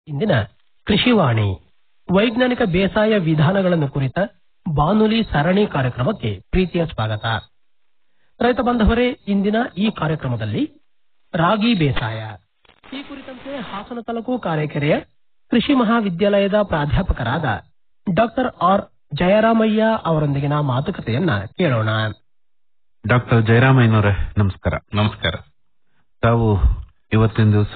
ಇಂದಿನ ಕೃಷಿವಾಣಿ ವೈಜ್ಞಾನಿಕ ಬೇಸಾಯ ವಿಧಾನಗಳನ್ನು ಕುರಿತ ಬಾನುಲಿ ಸರಣಿ ಕಾರ್ಯಕ್ರಮಕ್ಕೆ ಪ್ರೀತಿಯ ಸ್ವಾಗತ ರೈತ ಬಾಂಧವರೇ ಇಂದಿನ ಈ ಕಾರ್ಯಕ್ರಮದಲ್ಲಿ ರಾಗಿ ಬೇಸಾಯ ಈ ಕುರಿತಂತೆ ಹಾಸನ ತಾಲೂಕು ಕಾರೆಕೆರೆಯ ಕೃಷಿ ಮಹಾವಿದ್ಯಾಲಯದ ಪ್ರಾಧ್ಯಾಪಕರಾದ ಡಾಕ್ಟರ್ ಆರ್ ಜಯರಾಮಯ್ಯ ಅವರೊಂದಿಗಿನ ಮಾತುಕತೆಯನ್ನ ಕೇಳೋಣ ಡಾಕ್ಟರ್ ಜಯರಾಮಯ್ಯನವರೇ ನಮಸ್ಕಾರ ನಮಸ್ಕಾರ ತಾವು ಇವತ್ತಿನ ದಿವಸ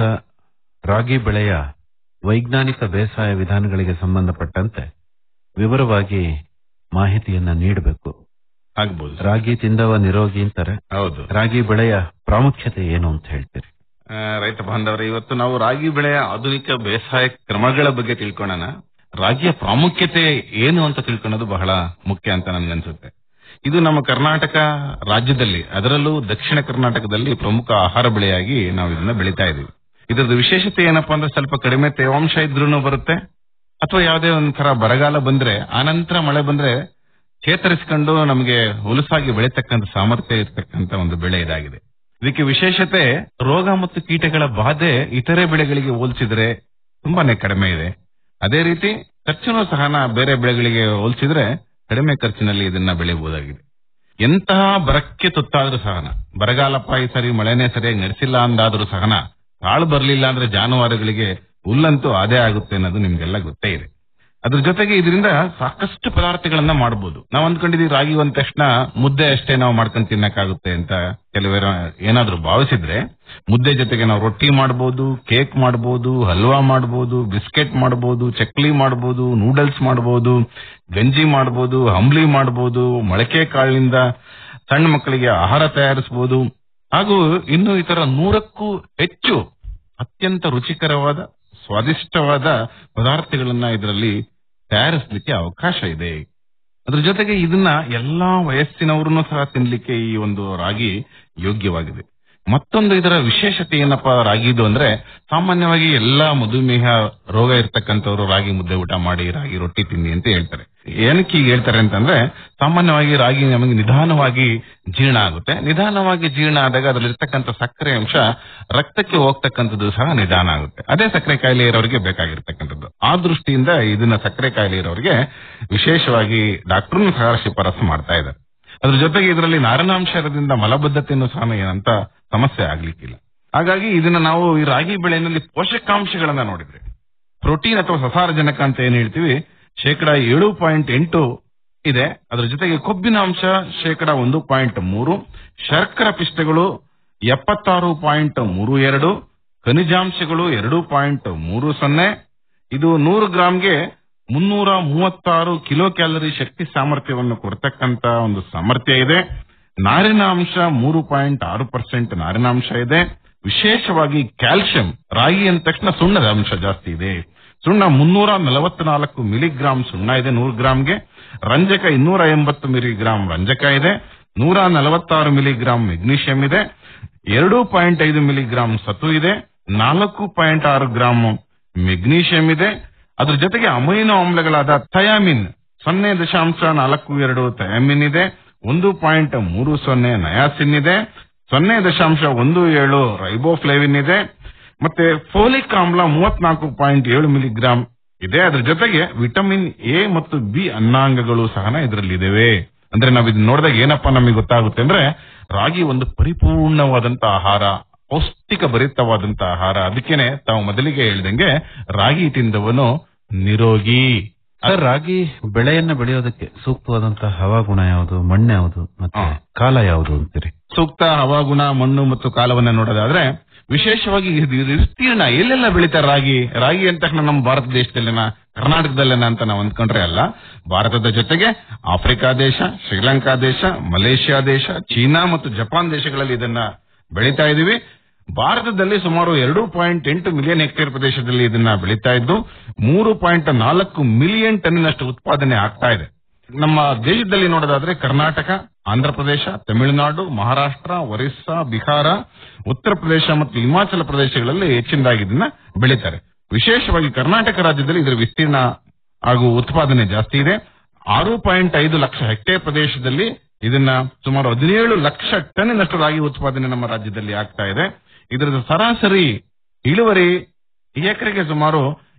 ರಾಗಿ ಬೆಳೆಯ ವೈಜ್ಞಾನಿಕ ಬೇಸಾಯ ವಿಧಾನಗಳಿಗೆ ಸಂಬಂಧಪಟ್ಟಂತೆ ವಿವರವಾಗಿ ಮಾಹಿತಿಯನ್ನ ನೀಡಬೇಕು ಆಗ್ಬೋದು ರಾಗಿ ತಿಂದವ ನಿರೋಗಿ ಅಂತಾರೆ ಹೌದು ರಾಗಿ ಬೆಳೆಯ ಪ್ರಾಮುಖ್ಯತೆ ಏನು ಅಂತ ಹೇಳ್ತೀರಿ ಆ, ರೈತ ಬಾಂಧವರೇ ಇವತ್ತು ನಾವು ರಾಗಿ ಬೆಳೆಯ ಆಧುನಿಕ ಬೇಸಾಯ ಕ್ರಮಗಳ ಬಗ್ಗೆ ತಿಳ್ಕೊಳ್ಳೋಣ ರಾಗಿಯ ಪ್ರಾಮುಖ್ಯತೆ ಏನು ಅಂತ ತಿಳ್ಕೊಳ್ಳೋದು ಬಹಳ ಮುಖ್ಯ ಅಂತ ನನ್ಗನ್ಸುತ್ತೆ ಇದು ನಮ್ಮ ಕರ್ನಾಟಕ ರಾಜ್ಯದಲ್ಲಿ ಅದರಲ್ಲೂ ದಕ್ಷಿಣ ಕರ್ನಾಟಕದಲ್ಲಿ ಪ್ರಮುಖ ಆಹಾರ ಬೆಳೆಯಾಗಿ ನಾವು ಇದನ್ನ ಬೆಳೀತಾ ಇದೀವಿ ಇದರದ ವಿಶೇಷತೆ ಏನಪ್ಪಾ ಅಂದ್ರೆ ಸ್ವಲ್ಪ ಕಡಿಮೆ ತೇವಾಂಶ ಇದ್ರೂ ಬರುತ್ತೆ ಅಥವಾ ಯಾವುದೇ ಒಂಥರ ಬರಗಾಲ ಬಂದ್ರೆ ಆನಂತರ ಮಳೆ ಬಂದ್ರೆ ಚೇತರಿಸಿಕೊಂಡು ನಮಗೆ ಹುಲಸಾಗಿ ಬೆಳೀತಕ್ಕಂಥ ಸಾಮರ್ಥ್ಯ ಇರತಕ್ಕಂತ ಒಂದು ಬೆಳೆ ಇದಾಗಿದೆ ಇದಕ್ಕೆ ವಿಶೇಷತೆ ರೋಗ ಮತ್ತು ಕೀಟಗಳ ಬಾಧೆ ಇತರೆ ಬೆಳೆಗಳಿಗೆ ಹೋಲಿಸಿದ್ರೆ ತುಂಬಾನೇ ಕಡಿಮೆ ಇದೆ ಅದೇ ರೀತಿ ಖರ್ಚುನೂ ಸಹ ನಾ- ಬೇರೆ ಬೆಳೆಗಳಿಗೆ ಹೋಲಿಸಿದ್ರೆ ಕಡಿಮೆ ಖರ್ಚಿನಲ್ಲಿ ಇದನ್ನ ಬೆಳೆಯಬಹುದಾಗಿದೆ ಎಂತಹ ಬರಕ್ಕೆ ತುತ್ತಾದ್ರೂ ಸಹನ ಬರಗಾಲಪ್ಪ ಈ ಸರಿ ಮಳೆನೇ ಸರಿಯಾಗಿ ನಡೆಸಿಲ್ಲ ಅಂದಾದ್ರೂ ಸಹನ ಕಾಳು ಬರ್ಲಿಲ್ಲ ಅಂದ್ರೆ ಜಾನುವಾರುಗಳಿಗೆ ಹುಲ್ಲಂತೂ ಅದೇ ಆಗುತ್ತೆ ಅನ್ನೋದು ನಿಮ್ಗೆಲ್ಲ ಗೊತ್ತೇ ಇದೆ ಅದ್ರ ಜೊತೆಗೆ ಇದರಿಂದ ಸಾಕಷ್ಟು ಪದಾರ್ಥಗಳನ್ನ ಮಾಡಬಹುದು ನಾವು ಅಂದ್ಕೊಂಡಿದೀವಿ ರಾಗಿ ಒಂದ್ ತಕ್ಷಣ ಮುದ್ದೆ ಅಷ್ಟೇ ನಾವು ಮಾಡ್ಕೊಂಡು ತಿನ್ನಕ್ಕಾಗುತ್ತೆ ಅಂತ ಕೆಲವರು ಏನಾದ್ರೂ ಭಾವಿಸಿದ್ರೆ ಮುದ್ದೆ ಜೊತೆಗೆ ನಾವು ರೊಟ್ಟಿ ಮಾಡಬಹುದು ಕೇಕ್ ಮಾಡಬಹುದು ಹಲ್ವಾ ಮಾಡಬಹುದು ಬಿಸ್ಕೆಟ್ ಮಾಡಬಹುದು ಚಕ್ಲಿ ಮಾಡಬಹುದು ನೂಡಲ್ಸ್ ಮಾಡಬಹುದು ಗಂಜಿ ಮಾಡಬಹುದು ಅಂಬ್ಲಿ ಮಾಡಬಹುದು ಮೊಳಕೆ ಕಾಳಿನಿಂದ ಸಣ್ಣ ಮಕ್ಕಳಿಗೆ ಆಹಾರ ತಯಾರಿಸಬಹುದು ಹಾಗೂ ಇನ್ನು ಇತರ ನೂರಕ್ಕೂ ಹೆಚ್ಚು ಅತ್ಯಂತ ರುಚಿಕರವಾದ ಸ್ವಾದಿಷ್ಟವಾದ ಪದಾರ್ಥಗಳನ್ನ ಇದರಲ್ಲಿ ತಯಾರಿಸಲಿಕ್ಕೆ ಅವಕಾಶ ಇದೆ ಅದ್ರ ಜೊತೆಗೆ ಇದನ್ನ ಎಲ್ಲಾ ವಯಸ್ಸಿನವರನ್ನು ಸಹ ತಿನ್ಲಿಕ್ಕೆ ಈ ಒಂದು ರಾಗಿ ಯೋಗ್ಯವಾಗಿದೆ ಮತ್ತೊಂದು ಇದರ ವಿಶೇಷತೆ ಏನಪ್ಪಾ ರಾಗಿದು ಅಂದ್ರೆ ಸಾಮಾನ್ಯವಾಗಿ ಎಲ್ಲಾ ಮಧುಮೇಹ ರೋಗ ಇರ್ತಕ್ಕಂಥವ್ರು ರಾಗಿ ಮುದ್ದೆ ಊಟ ಮಾಡಿ ರಾಗಿ ರೊಟ್ಟಿ ತಿನ್ನಿ ಅಂತ ಹೇಳ್ತಾರೆ ಏನಕ್ಕೆ ಹೀಗೆ ಹೇಳ್ತಾರೆ ಅಂತಂದ್ರೆ ಸಾಮಾನ್ಯವಾಗಿ ರಾಗಿ ನಮಗೆ ನಿಧಾನವಾಗಿ ಜೀರ್ಣ ಆಗುತ್ತೆ ನಿಧಾನವಾಗಿ ಜೀರ್ಣ ಆದಾಗ ಅದರಲ್ಲಿರ್ತಕ್ಕಂಥ ಸಕ್ಕರೆ ಅಂಶ ರಕ್ತಕ್ಕೆ ಹೋಗ್ತಕ್ಕಂಥದ್ದು ಸಹ ನಿಧಾನ ಆಗುತ್ತೆ ಅದೇ ಸಕ್ಕರೆ ಕಾಯಿಲೆ ಇರೋರಿಗೆ ಬೇಕಾಗಿರ್ತಕ್ಕಂಥದ್ದು ಆ ದೃಷ್ಟಿಯಿಂದ ಇದನ್ನ ಸಕ್ಕರೆ ಕಾಯಿಲೆ ಇರೋರಿಗೆ ವಿಶೇಷವಾಗಿ ಡಾಕ್ಟರ್ನು ಸಹ ಶಿಫಾರಸು ಮಾಡ್ತಾ ಇದ್ದಾರೆ ಅದ್ರ ಜೊತೆಗೆ ಇದರಲ್ಲಿ ನಾರಿನಾಂಶ ಇರೋದ್ರಿಂದ ಮಲಬದ್ಧತೆಯನ್ನು ಸಹ ಏನಂತ ಸಮಸ್ಯೆ ಆಗ್ಲಿಕ್ಕಿಲ್ಲ ಹಾಗಾಗಿ ಇದನ್ನ ನಾವು ಈ ರಾಗಿ ಬೆಳೆಯಲ್ಲಿ ಪೋಷಕಾಂಶಗಳನ್ನ ನೋಡಿದ್ರೆ ಪ್ರೋಟೀನ್ ಅಥವಾ ಸಸಾರಜನಕ ಅಂತ ಏನ್ ಹೇಳ್ತೀವಿ ಶೇಕಡ ಏಳು ಪಾಯಿಂಟ್ ಎಂಟು ಇದೆ ಅದ್ರ ಜೊತೆಗೆ ಕೊಬ್ಬಿನ ಅಂಶ ಶೇಕಡ ಒಂದು ಪಾಯಿಂಟ್ ಮೂರು ಶರ್ಕರ ಪಿಷ್ಟಗಳು ಎಪ್ಪತ್ತಾರು ಪಾಯಿಂಟ್ ಮೂರು ಎರಡು ಖನಿಜಾಂಶಗಳು ಎರಡು ಪಾಯಿಂಟ್ ಮೂರು ಸೊನ್ನೆ ಇದು ನೂರು ಗ್ರಾಂಗೆ ಮುನ್ನೂರ ಮೂವತ್ತಾರು ಕಿಲೋ ಕ್ಯಾಲರಿ ಶಕ್ತಿ ಸಾಮರ್ಥ್ಯವನ್ನು ಕೊಡ್ತಕ್ಕಂತ ಒಂದು ಸಾಮರ್ಥ್ಯ ಇದೆ ನಾರಿನ ಅಂಶ ಮೂರು ಪಾಯಿಂಟ್ ಆರು ಪರ್ಸೆಂಟ್ ನಾರಿನಾಂಶ ಇದೆ ವಿಶೇಷವಾಗಿ ಕ್ಯಾಲ್ಸಿಯಂ ರಾಗಿ ಅಂದ ತಕ್ಷಣ ಸುಣ್ಣದ ಅಂಶ ಜಾಸ್ತಿ ಇದೆ ಸುಣ್ಣ ಮುನ್ನೂರ ನಲವತ್ನಾಲ್ಕು ಮಿಲಿಗ್ರಾಂ ಸುಣ್ಣ ಇದೆ ನೂರು ಗ್ರಾಂಗೆ ರಂಜಕ ಇನ್ನೂರ ಎಂಬತ್ತು ಮಿಲಿಗ್ರಾಂ ರಂಜಕ ಇದೆ ನೂರ ನಲವತ್ತಾರು ಮಿಲಿಗ್ರಾಂ ಮೆಗ್ನೀಷಿಯಂ ಇದೆ ಎರಡು ಪಾಯಿಂಟ್ ಐದು ಮಿಲಿಗ್ರಾಂ ಸತು ಇದೆ ನಾಲ್ಕು ಪಾಯಿಂಟ್ ಆರು ಗ್ರಾಂ ಮೆಗ್ನೀಷಿಯಂ ಇದೆ ಅದ್ರ ಜೊತೆಗೆ ಅಮೈನೋ ಆಮ್ಲಗಳಾದ ಥಯಾಮಿನ್ ಸೊನ್ನೆ ದಶಾಂಶ ನಾಲ್ಕು ಎರಡು ಥಯಾಮಿನ್ ಇದೆ ಒಂದು ಪಾಯಿಂಟ್ ಮೂರು ಸೊನ್ನೆ ನಯಾಸಿನ್ ಇದೆ ಸೊನ್ನೆ ದಶಾಂಶ ಒಂದು ಏಳು ರೈಬೋಫ್ಲೇವಿನ್ ಇದೆ ಮತ್ತೆ ಫೋಲಿಕ್ ಆಮ್ಲ ಮೂವತ್ನಾಲ್ಕು ಪಾಯಿಂಟ್ ಏಳು ಮಿಲಿಗ್ರಾಂ ಇದೆ ಅದ್ರ ಜೊತೆಗೆ ವಿಟಮಿನ್ ಎ ಮತ್ತು ಬಿ ಅನ್ನಾಂಗಗಳು ಸಹ ಇದರಲ್ಲಿದ್ದಾವೆ ಅಂದ್ರೆ ನಾವ್ ಇದನ್ನ ನೋಡಿದಾಗ ಏನಪ್ಪಾ ನಮಗೆ ಗೊತ್ತಾಗುತ್ತೆ ಅಂದ್ರೆ ರಾಗಿ ಒಂದು ಪರಿಪೂರ್ಣವಾದಂತ ಆಹಾರ ಪೌಷ್ಟಿಕ ಭರಿತವಾದಂತ ಆಹಾರ ಅದಕ್ಕೇನೆ ತಾವು ಮೊದಲಿಗೆ ಹೇಳ್ದಂಗೆ ರಾಗಿ ತಿಂದವನು ನಿರೋಗಿ ಸರ್ ರಾಗಿ ಬೆಳೆಯನ್ನ ಬೆಳೆಯೋದಕ್ಕೆ ಸೂಕ್ತವಾದಂತಹ ಹವಾಗುಣ ಯಾವುದು ಮಣ್ಣು ಯಾವುದು ಮತ್ತೆ ಹಾ. ಕಾಲ ಯಾವುದು ಅಂತೀರಿ ಸೂಕ್ತ ಹವಾಗುಣ ಮಣ್ಣು ಮತ್ತು ಕಾಲವನ್ನ ನೋಡೋದಾದ್ರೆ ವಿಶೇಷವಾಗಿ ಇದು ಇದು ವಿಸ್ತೀರ್ಣ ಎಲ್ಲೆಲ್ಲ ಬೆಳಿತಾರೆ ರಾಗಿ ರಾಗಿ ಅಂದ ತಕ್ಷಣ ನಮ್ಮ ಭಾರತ ದೇಶದಲ್ಲಿನ ಕರ್ನಾಟಕದಲ್ಲೇನ ಅಂತ ನಾವು ಅಂದ್ಕೊಂಡ್ರೆ ಅಲ್ಲ ಭಾರತದ ಜೊತೆಗೆ ಆಫ್ರಿಕಾ ದೇಶ ಶ್ರೀಲಂಕಾ ದೇಶ ಮಲೇಷ್ಯಾ ದೇಶ ಚೀನಾ ಮತ್ತು ಜಪಾನ್ ದೇಶಗಳಲ್ಲಿ ಇದನ್ನ ಬೆಳೀತಾ ಇದೀವಿ ಭಾರತದಲ್ಲಿ ಸುಮಾರು ಎರಡು ಪಾಯಿಂಟ್ ಎಂಟು ಮಿಲಿಯನ್ ಹೆಕ್ಟೇರ್ ಪ್ರದೇಶದಲ್ಲಿ ಇದನ್ನ ಬೆಳೀತಾ ಇದ್ದು ಮೂರು ಪಾಯಿಂಟ್ ನಾಲ್ಕು ಮಿಲಿಯನ್ ಟನ್ನಿನಷ್ಟು ಉತ್ಪಾದನೆ ಆಗ್ತಾ ಇದೆ ನಮ್ಮ ದೇಶದಲ್ಲಿ ನೋಡೋದಾದ್ರೆ ಕರ್ನಾಟಕ ಆಂಧ್ರಪ್ರದೇಶ ತಮಿಳುನಾಡು ಮಹಾರಾಷ್ಟ್ರ ಒರಿಸ್ಸಾ ಬಿಹಾರ ಉತ್ತರ ಪ್ರದೇಶ ಮತ್ತು ಹಿಮಾಚಲ ಪ್ರದೇಶಗಳಲ್ಲಿ ಹೆಚ್ಚಿನದಾಗಿ ಇದನ್ನ ಬೆಳೀತಾರೆ ವಿಶೇಷವಾಗಿ ಕರ್ನಾಟಕ ರಾಜ್ಯದಲ್ಲಿ ಇದರ ವಿಸ್ತೀರ್ಣ ಹಾಗೂ ಉತ್ಪಾದನೆ ಜಾಸ್ತಿ ಇದೆ ಆರು ಪಾಯಿಂಟ್ ಐದು ಲಕ್ಷ ಹೆಕ್ಟೇರ್ ಪ್ರದೇಶದಲ್ಲಿ ಇದನ್ನ ಸುಮಾರು ಹದಿನೇಳು ಲಕ್ಷ ಟನ್ನಿನಷ್ಟು ರಾಗಿ ಉತ್ಪಾದನೆ ನಮ್ಮ ರಾಜ್ಯದಲ್ಲಿ ಆಗ್ತಾ ಇದೆ ಇದರ ಸರಾಸರಿ ಇಳುವರಿ ಎಕರೆಗೆ ಸುಮಾರು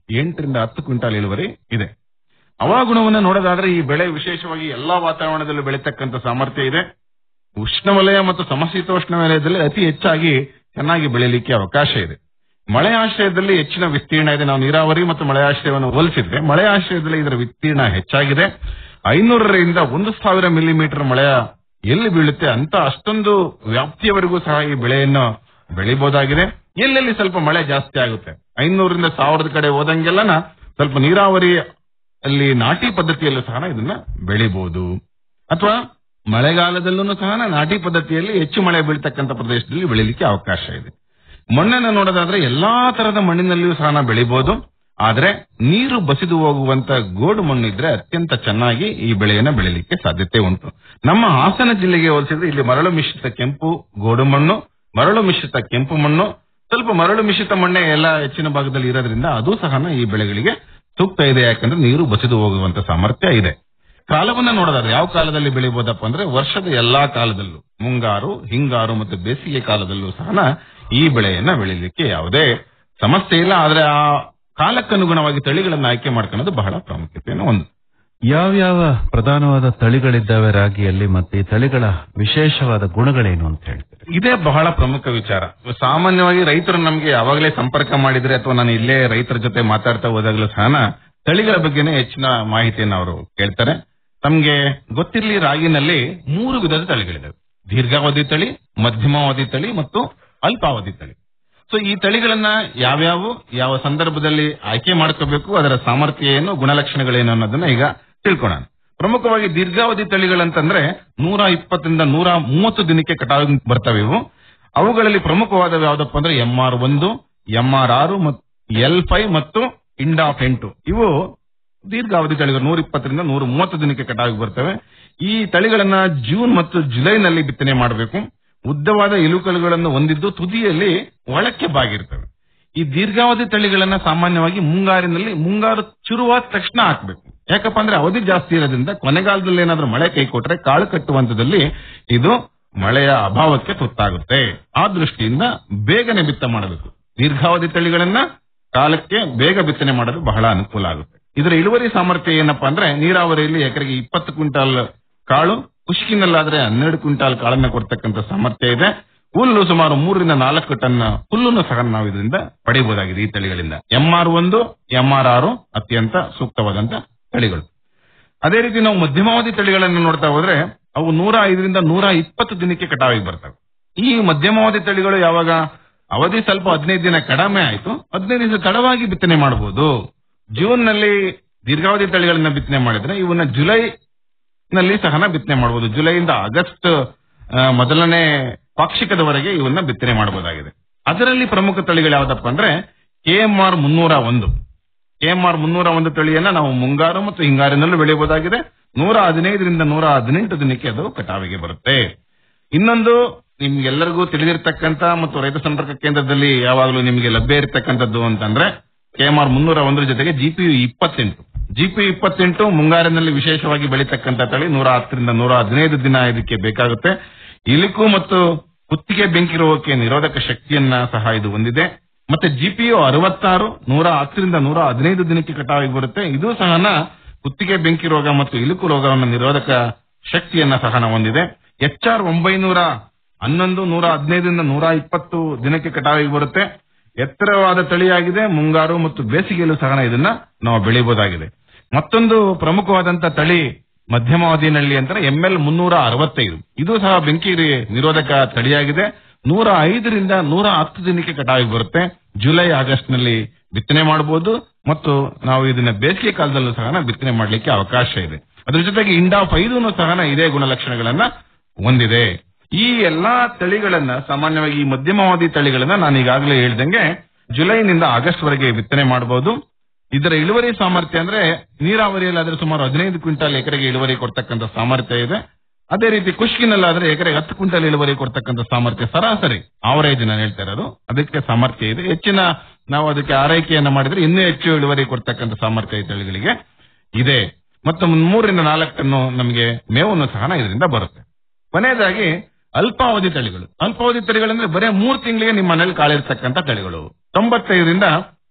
ಎಂಟರಿಂದ ಹತ್ತು ಕ್ವಿಂಟಾಲ್ ಇಳುವರಿ ಇದೆ ಹವಾಗುಣವನ್ನು ನೋಡೋದಾದ್ರೆ ಈ ಬೆಳೆ ವಿಶೇಷವಾಗಿ ಎಲ್ಲಾ ವಾತಾವರಣದಲ್ಲೂ ಬೆಳೀತಕ್ಕಂಥ ಸಾಮರ್ಥ್ಯ ಇದೆ ಉಷ್ಣವಲಯ ಮತ್ತು ಸಮಶೀತೋಷ್ಣ ವಲಯದಲ್ಲಿ ಅತಿ ಹೆಚ್ಚಾಗಿ ಚೆನ್ನಾಗಿ ಬೆಳೀಲಿಕ್ಕೆ ಅವಕಾಶ ಇದೆ ಮಳೆ ಆಶ್ರಯದಲ್ಲಿ ಹೆಚ್ಚಿನ ವಿಸ್ತೀರ್ಣ ಇದೆ ನಾವು ನೀರಾವರಿ ಮತ್ತು ಮಳೆ ಆಶ್ರಯವನ್ನು ಹೋಲಿಸಿದ್ರೆ ಮಳೆ ಆಶ್ರಯದಲ್ಲಿ ಇದರ ವಿಸ್ತೀರ್ಣ ಹೆಚ್ಚಾಗಿದೆ ಐನೂರರಿಂದ ಒಂದು ಸಾವಿರ ಮಿಲಿಮೀಟರ್ ಮಳೆಯ ಎಲ್ಲಿ ಬೀಳುತ್ತೆ ಅಂತ ಅಷ್ಟೊಂದು ವ್ಯಾಪ್ತಿಯವರೆಗೂ ಸಹ ಈ ಬೆಳೆಯನ್ನು ಬೆಳಿಬಹುದಾಗಿದೆ ಎಲ್ಲೆಲ್ಲಿ ಸ್ವಲ್ಪ ಮಳೆ ಜಾಸ್ತಿ ಆಗುತ್ತೆ ಐನೂರಿಂದ ಸಾವಿರದ ಕಡೆ ಹೋದಂಗೆಲ್ಲನ ಸ್ವಲ್ಪ ನೀರಾವರಿ ಅಲ್ಲಿ ನಾಟಿ ಪದ್ಧತಿಯಲ್ಲೂ ಸಹ ಇದನ್ನ ಬೆಳಿಬಹುದು ಅಥವಾ ಮಳೆಗಾಲದಲ್ಲೂ ಸಹ ನಾಟಿ ಪದ್ಧತಿಯಲ್ಲಿ ಹೆಚ್ಚು ಮಳೆ ಬೀಳ್ತಕ್ಕಂಥ ಪ್ರದೇಶದಲ್ಲಿ ಬೆಳಿಲಿಕ್ಕೆ ಅವಕಾಶ ಇದೆ ಮಣ್ಣನ್ನು ನೋಡೋದಾದ್ರೆ ಎಲ್ಲಾ ತರದ ಮಣ್ಣಿನಲ್ಲಿಯೂ ಸಹ ನಾವು ಬೆಳಿಬಹುದು ಆದ್ರೆ ನೀರು ಬಸಿದು ಹೋಗುವಂತ ಗೋಡು ಮಣ್ಣು ಇದ್ರೆ ಅತ್ಯಂತ ಚೆನ್ನಾಗಿ ಈ ಬೆಳೆಯನ್ನ ಬೆಳಿಲಿಕ್ಕೆ ಸಾಧ್ಯತೆ ಉಂಟು ನಮ್ಮ ಹಾಸನ ಜಿಲ್ಲೆಗೆ ಹೋಲಿಸಿದ್ರೆ ಇಲ್ಲಿ ಮರಳು ಮಿಶ್ರಿತ ಕೆಂಪು ಗೋಡು ಮಣ್ಣು ಮರಳು ಮಿಶ್ರಿತ ಕೆಂಪು ಮಣ್ಣು ಸ್ವಲ್ಪ ಮರಳು ಮಿಶ್ರಿತ ಮಣ್ಣೆ ಎಲ್ಲ ಹೆಚ್ಚಿನ ಭಾಗದಲ್ಲಿ ಇರೋದ್ರಿಂದ ಅದು ಸಹ ಈ ಬೆಳೆಗಳಿಗೆ ಸೂಕ್ತ ಇದೆ ಯಾಕಂದ್ರೆ ನೀರು ಬಸಿದು ಹೋಗುವಂತ ಸಾಮರ್ಥ್ಯ ಇದೆ ಕಾಲವನ್ನ ನೋಡೋದಾದ್ರೆ ಯಾವ ಕಾಲದಲ್ಲಿ ಬೆಳಿಬಹುದಪ್ಪ ಅಂದ್ರೆ ವರ್ಷದ ಎಲ್ಲಾ ಕಾಲದಲ್ಲೂ ಮುಂಗಾರು ಹಿಂಗಾರು ಮತ್ತು ಬೇಸಿಗೆ ಕಾಲದಲ್ಲೂ ಸಹ ಈ ಬೆಳೆಯನ್ನ ಬೆಳಿಲಿಕ್ಕೆ ಯಾವುದೇ ಸಮಸ್ಯೆ ಇಲ್ಲ ಆದ್ರೆ ಆ ಕಾಲಕ್ಕನುಗುಣವಾಗಿ ತಳಿಗಳನ್ನ ಆಯ್ಕೆ ಮಾಡ್ಕೊಳ್ಳೋದು ಬಹಳ ಪ್ರಾಮುಖ್ಯತೆಯನ್ನು ಒಂದು ಯಾವ್ಯಾವ ಪ್ರಧಾನವಾದ ತಳಿಗಳಿದ್ದಾವೆ ರಾಗಿಯಲ್ಲಿ ಮತ್ತೆ ಈ ತಳಿಗಳ ವಿಶೇಷವಾದ ಗುಣಗಳೇನು ಅಂತ ಹೇಳ್ತೀರಿ ಇದೇ ಬಹಳ ಪ್ರಮುಖ ವಿಚಾರ ಸಾಮಾನ್ಯವಾಗಿ ರೈತರು ನಮಗೆ ಯಾವಾಗಲೇ ಸಂಪರ್ಕ ಮಾಡಿದ್ರೆ ಅಥವಾ ನಾನು ಇಲ್ಲೇ ರೈತರ ಜೊತೆ ಮಾತಾಡ್ತಾ ಹೋದಾಗಲೂ ಸಹ ತಳಿಗಳ ಬಗ್ಗೆನೇ ಹೆಚ್ಚಿನ ಮಾಹಿತಿಯನ್ನು ಅವರು ಕೇಳ್ತಾರೆ ತಮ್ಗೆ ಗೊತ್ತಿರ್ಲಿ ರಾಗಿನಲ್ಲಿ ಮೂರು ವಿಧದ ತಳಿಗಳಿವೆ ದೀರ್ಘಾವಧಿ ತಳಿ ಮಧ್ಯಮಾವಧಿ ತಳಿ ಮತ್ತು ಅಲ್ಪಾವಧಿ ತಳಿ ಸೊ ಈ ತಳಿಗಳನ್ನ ಯಾವ್ಯಾವ ಯಾವ ಸಂದರ್ಭದಲ್ಲಿ ಆಯ್ಕೆ ಮಾಡ್ಕೋಬೇಕು ಅದರ ಸಾಮರ್ಥ್ಯ ಏನು ಗುಣಲಕ್ಷಣಗಳೇನು ಅನ್ನೋದನ್ನ ಈಗ ತಿಳ್ಕೊಳ್ಳೋಣ ಪ್ರಮುಖವಾಗಿ ದೀರ್ಘಾವಧಿ ತಳಿಗಳಂತಂದ್ರೆ ನೂರ ಇಪ್ಪತ್ತರಿಂದ ನೂರ ಮೂವತ್ತು ದಿನಕ್ಕೆ ಕಟಾವು ಬರ್ತವೆ ಇವು ಅವುಗಳಲ್ಲಿ ಪ್ರಮುಖವಾದವು ಯಾವ್ದಪ್ಪ ಅಂದ್ರೆ ಎಂ ಆರ್ ಒಂದು ಎಂ ಆರ್ ಆರು ಮತ್ತು ಎಲ್ ಫೈವ್ ಮತ್ತು ಇಂಡಾಫ್ ಎಂಟು ಇವು ದೀರ್ಘಾವಧಿ ತಳಿಗಳು ನೂರ ಇಪ್ಪತ್ತರಿಂದ ನೂರ ಮೂವತ್ತು ದಿನಕ್ಕೆ ಕಟಾವಿಗೆ ಬರ್ತವೆ ಈ ತಳಿಗಳನ್ನ ಜೂನ್ ಮತ್ತು ಜುಲೈನಲ್ಲಿ ಬಿತ್ತನೆ ಮಾಡಬೇಕು ಉದ್ದವಾದ ಇಳುಕಲುಗಳನ್ನು ಹೊಂದಿದ್ದು ತುದಿಯಲ್ಲಿ ಒಳಕ್ಕೆ ಬಾಗಿರ್ತವೆ ಈ ದೀರ್ಘಾವಧಿ ತಳಿಗಳನ್ನ ಸಾಮಾನ್ಯವಾಗಿ ಮುಂಗಾರಿನಲ್ಲಿ ಮುಂಗಾರು ಶುರುವಾದ ತಕ್ಷಣ ಹಾಕ್ಬೇಕು ಯಾಕಪ್ಪ ಅಂದ್ರೆ ಅವಧಿ ಜಾಸ್ತಿ ಇರೋದ್ರಿಂದ ಕೊನೆಗಾಲದಲ್ಲಿ ಏನಾದ್ರೂ ಮಳೆ ಕೈ ಕೊಟ್ರೆ ಕಾಳು ಕಟ್ಟುವಂತದಲ್ಲಿ ಇದು ಮಳೆಯ ಅಭಾವಕ್ಕೆ ತುತ್ತಾಗುತ್ತೆ ಆ ದೃಷ್ಟಿಯಿಂದ ಬೇಗನೆ ಬಿತ್ತ ಮಾಡಬೇಕು ದೀರ್ಘಾವಧಿ ತಳಿಗಳನ್ನ ಕಾಲಕ್ಕೆ ಬೇಗ ಬಿತ್ತನೆ ಮಾಡಲು ಬಹಳ ಅನುಕೂಲ ಆಗುತ್ತೆ ಇದರ ಇಳುವರಿ ಸಾಮರ್ಥ್ಯ ಏನಪ್ಪಾ ಅಂದ್ರೆ ನೀರಾವರಿಯಲ್ಲಿ ಎಕರೆಗೆ ಇಪ್ಪತ್ತು ಕ್ವಿಂಟಾಲ್ ಕಾಳು ಖುಷ್ಕಿನಲ್ಲಾದ್ರೆ ಹನ್ನೆರಡು ಕ್ವಿಂಟಾಲ್ ಕಾಳನ್ನ ಕೊಡ್ತಕ್ಕಂಥ ಸಾಮರ್ಥ್ಯ ಇದೆ ಹುಲ್ಲು ಸುಮಾರು ಮೂರರಿಂದ ನಾಲ್ಕು ಟನ್ ಹುಲ್ಲನ್ನು ಸಹ ನಾವು ಇದರಿಂದ ಪಡೆಯಬಹುದಾಗಿದೆ ಈ ತಳಿಗಳಿಂದ ಎಂಆರ್ ಒಂದು ಎಂಆರ್ ಆರು ಅತ್ಯಂತ ಸೂಕ್ತವಾದಂತ ತಳಿಗಳು ಅದೇ ರೀತಿ ನಾವು ಮಧ್ಯಮಾವಧಿ ತಳಿಗಳನ್ನು ನೋಡ್ತಾ ಹೋದ್ರೆ ಅವು ನೂರ ಐದರಿಂದ ನೂರ ಇಪ್ಪತ್ತು ದಿನಕ್ಕೆ ಕಟಾವಿಗೆ ಬರ್ತವೆ ಈ ಮಧ್ಯಮಾವಧಿ ತಳಿಗಳು ಯಾವಾಗ ಅವಧಿ ಸ್ವಲ್ಪ ಹದಿನೈದು ದಿನ ಕಡಿಮೆ ಆಯ್ತು ಹದಿನೈದು ದಿವಸ ತಡವಾಗಿ ಬಿತ್ತನೆ ಮಾಡಬಹುದು ಜೂನ್ ನಲ್ಲಿ ದೀರ್ಘಾವಧಿ ತಳಿಗಳನ್ನ ಬಿತ್ತನೆ ಮಾಡಿದ್ರೆ ಇವನ್ನ ಜುಲೈ ನಲ್ಲಿ ಸಹನ ಬಿತ್ತನೆ ಮಾಡಬಹುದು ಜುಲೈಯಿಂದ ಆಗಸ್ಟ್ ಆ, ಮೊದಲನೇ ಪಾಕ್ಷಿಕದವರೆಗೆ ಇವನ್ನ ಬಿತ್ತನೆ ಮಾಡಬಹುದಾಗಿದೆ ಅದರಲ್ಲಿ ಪ್ರಮುಖ ತಳಿಗಳು ಯಾವ್ದಪ್ಪ ಅಂದ್ರೆ ಕೆಎಂಆರ್ ಮುನ್ನೂರ ಒಂದು ಕೆಎಂಆರ್ ಮುನ್ನೂರ ಒಂದು ತಳಿಯನ್ನ ನಾವು ಮುಂಗಾರು ಮತ್ತು ಹಿಂಗಾರಿನಲ್ಲೂ ಬೆಳೆಯಬಹುದಾಗಿದೆ ನೂರ ಹದಿನೈದರಿಂದ ನೂರ ಹದಿನೆಂಟು ದಿನಕ್ಕೆ ಅದು ಕಟಾವಿಗೆ ಬರುತ್ತೆ ಇನ್ನೊಂದು ನಿಮ್ಗೆಲ್ಲರಿಗೂ ತಿಳಿದಿರ್ತಕ್ಕಂತ ಮತ್ತು ರೈತ ಸಂಪರ್ಕ ಕೇಂದ್ರದಲ್ಲಿ ಯಾವಾಗಲೂ ನಿಮಗೆ ಲಭ್ಯ ಇರತಕ್ಕಂಥದ್ದು ಅಂತಂದ್ರೆ ಕೆಎಂಆರ್ ಮುನ್ನೂರ ಒಂದರ ಜೊತೆಗೆ ಜಿಪಿಯು ಇಪ್ಪತ್ತೆಂಟು ಜಿಪಿಯು ಇಪ್ಪತ್ತೆಂಟು ಮುಂಗಾರಿನಲ್ಲಿ ವಿಶೇಷವಾಗಿ ಬೆಳೀತಕ್ಕಂಥ ತಳಿ ನೂರ ಹತ್ತರಿಂದ ನೂರ ಹದಿನೈದು ದಿನ ಇದಕ್ಕೆ ಬೇಕಾಗುತ್ತೆ ಇಲಿಕು ಮತ್ತು ಕುತ್ತಿಗೆ ಬೆಂಕಿ ರೋಗಕ್ಕೆ ನಿರೋಧಕ ಶಕ್ತಿಯನ್ನ ಸಹ ಇದು ಹೊಂದಿದೆ ಮತ್ತೆ ಜಿಪಿಯು ಅರವತ್ತಾರು ನೂರ ಹತ್ತರಿಂದ ನೂರ ಹದಿನೈದು ದಿನಕ್ಕೆ ಕಟಾವಿಗೆ ಬರುತ್ತೆ ಇದು ಸಹ ಕುತ್ತಿಗೆ ಬೆಂಕಿ ರೋಗ ಮತ್ತು ಇಲುಕು ರೋಗವನ್ನು ನಿರೋಧಕ ಶಕ್ತಿಯನ್ನ ಸಹ ಹೊಂದಿದೆ ಎಚ್ ಆರ್ ಒಂಬೈನೂರ ಹನ್ನೊಂದು ನೂರ ಹದಿನೈದರಿಂದ ನೂರ ಇಪ್ಪತ್ತು ದಿನಕ್ಕೆ ಕಟಾವಿಗೆ ಬರುತ್ತೆ ಎತ್ತರವಾದ ತಳಿಯಾಗಿದೆ ಮುಂಗಾರು ಮತ್ತು ಬೇಸಿಗೆಯಲ್ಲೂ ಸಹ ಇದನ್ನ ನಾವು ಬೆಳೆಯಬಹುದಾಗಿದೆ ಮತ್ತೊಂದು ಪ್ರಮುಖವಾದಂತ ತಳಿ ಮಧ್ಯಮಾವಧಿನಲ್ಲಿ ಅಂತಾರೆ ಎಂಎಲ್ ಮುನ್ನೂರ ಅರವತ್ತೈದು ಇದು ಸಹ ಬೆಂಕಿ ನಿರೋಧಕ ತಳಿಯಾಗಿದೆ ನೂರ ಐದರಿಂದ ನೂರ ಹತ್ತು ದಿನಕ್ಕೆ ಕಟಾವಿಗೆ ಬರುತ್ತೆ ಜುಲೈ ಆಗಸ್ಟ್ ನಲ್ಲಿ ಬಿತ್ತನೆ ಮಾಡಬಹುದು ಮತ್ತು ನಾವು ಇದನ್ನ ಬೇಸಿಗೆ ಕಾಲದಲ್ಲೂ ಸಹ ಬಿತ್ತನೆ ಮಾಡಲಿಕ್ಕೆ ಅವಕಾಶ ಇದೆ ಅದ್ರ ಜೊತೆಗೆ ಇಂಡಾಫ್ ಐದು ಸಹ ಇದೇ ಗುಣಲಕ್ಷಣಗಳನ್ನ ಹೊಂದಿದೆ ಈ ಎಲ್ಲಾ ತಳಿಗಳನ್ನ ಸಾಮಾನ್ಯವಾಗಿ ಈ ಮಧ್ಯಮಾವಧಿ ತಳಿಗಳನ್ನ ನಾನು ಈಗಾಗಲೇ ಹೇಳ್ದಂಗೆ ಜುಲೈನಿಂದ ಆಗಸ್ಟ್ ವರೆಗೆ ಬಿತ್ತನೆ ಮಾಡಬಹುದು ಇದರ ಇಳುವರಿ ಸಾಮರ್ಥ್ಯ ಅಂದ್ರೆ ನೀರಾವರಿಯಲ್ಲಿ ಆದ್ರೆ ಸುಮಾರು ಹದಿನೈದು ಕ್ವಿಂಟಾಲ್ ಎಕರೆಗೆ ಇಳುವರಿ ಕೊಡ್ತಕ್ಕಂಥ ಸಾಮರ್ಥ್ಯ ಇದೆ ಅದೇ ರೀತಿ ಖುಷ್ಕಿನಲ್ಲಾದ್ರೆ ಎಕರೆಗೆ ಹತ್ತು ಕ್ವಿಂಟಲ್ ಇಳುವರಿ ಕೊಡ್ತಕ್ಕಂಥ ಸಾಮರ್ಥ್ಯ ಸರಾಸರಿ ಆವರೇಜ್ ನಾನು ಹೇಳ್ತಾ ಇರೋದು ಅದಕ್ಕೆ ಸಾಮರ್ಥ್ಯ ಇದೆ ಹೆಚ್ಚಿನ ನಾವು ಅದಕ್ಕೆ ಆರೈಕೆಯನ್ನ ಮಾಡಿದ್ರೆ ಇನ್ನೂ ಹೆಚ್ಚು ಇಳುವರಿ ಕೊಡ್ತಕ್ಕಂಥ ಸಾಮರ್ಥ್ಯ ಈ ತಳಿಗಳಿಗೆ ಇದೆ ಮತ್ತು ಮೂರರಿಂದ ನಾಲ್ಕು ಟನ್ನು ನಮಗೆ ಮೇವನ್ನು ಸಹ ಇದರಿಂದ ಬರುತ್ತೆ ಕೊನೆಯದಾಗಿ ಅಲ್ಪಾವಧಿ ತಳಿಗಳು ಅಲ್ಪಾವಧಿ ತಳಿಗಳಂದ್ರೆ ಬರೇ ಮೂರು ತಿಂಗಳಿಗೆ ನಿಮ್ಮ ಮನೇಲಿ ಕಾಳಿರ್ತಕ್ಕಂಥ ತಳಿಗಳು ತೊಂಬತ್ತೈದರಿಂದ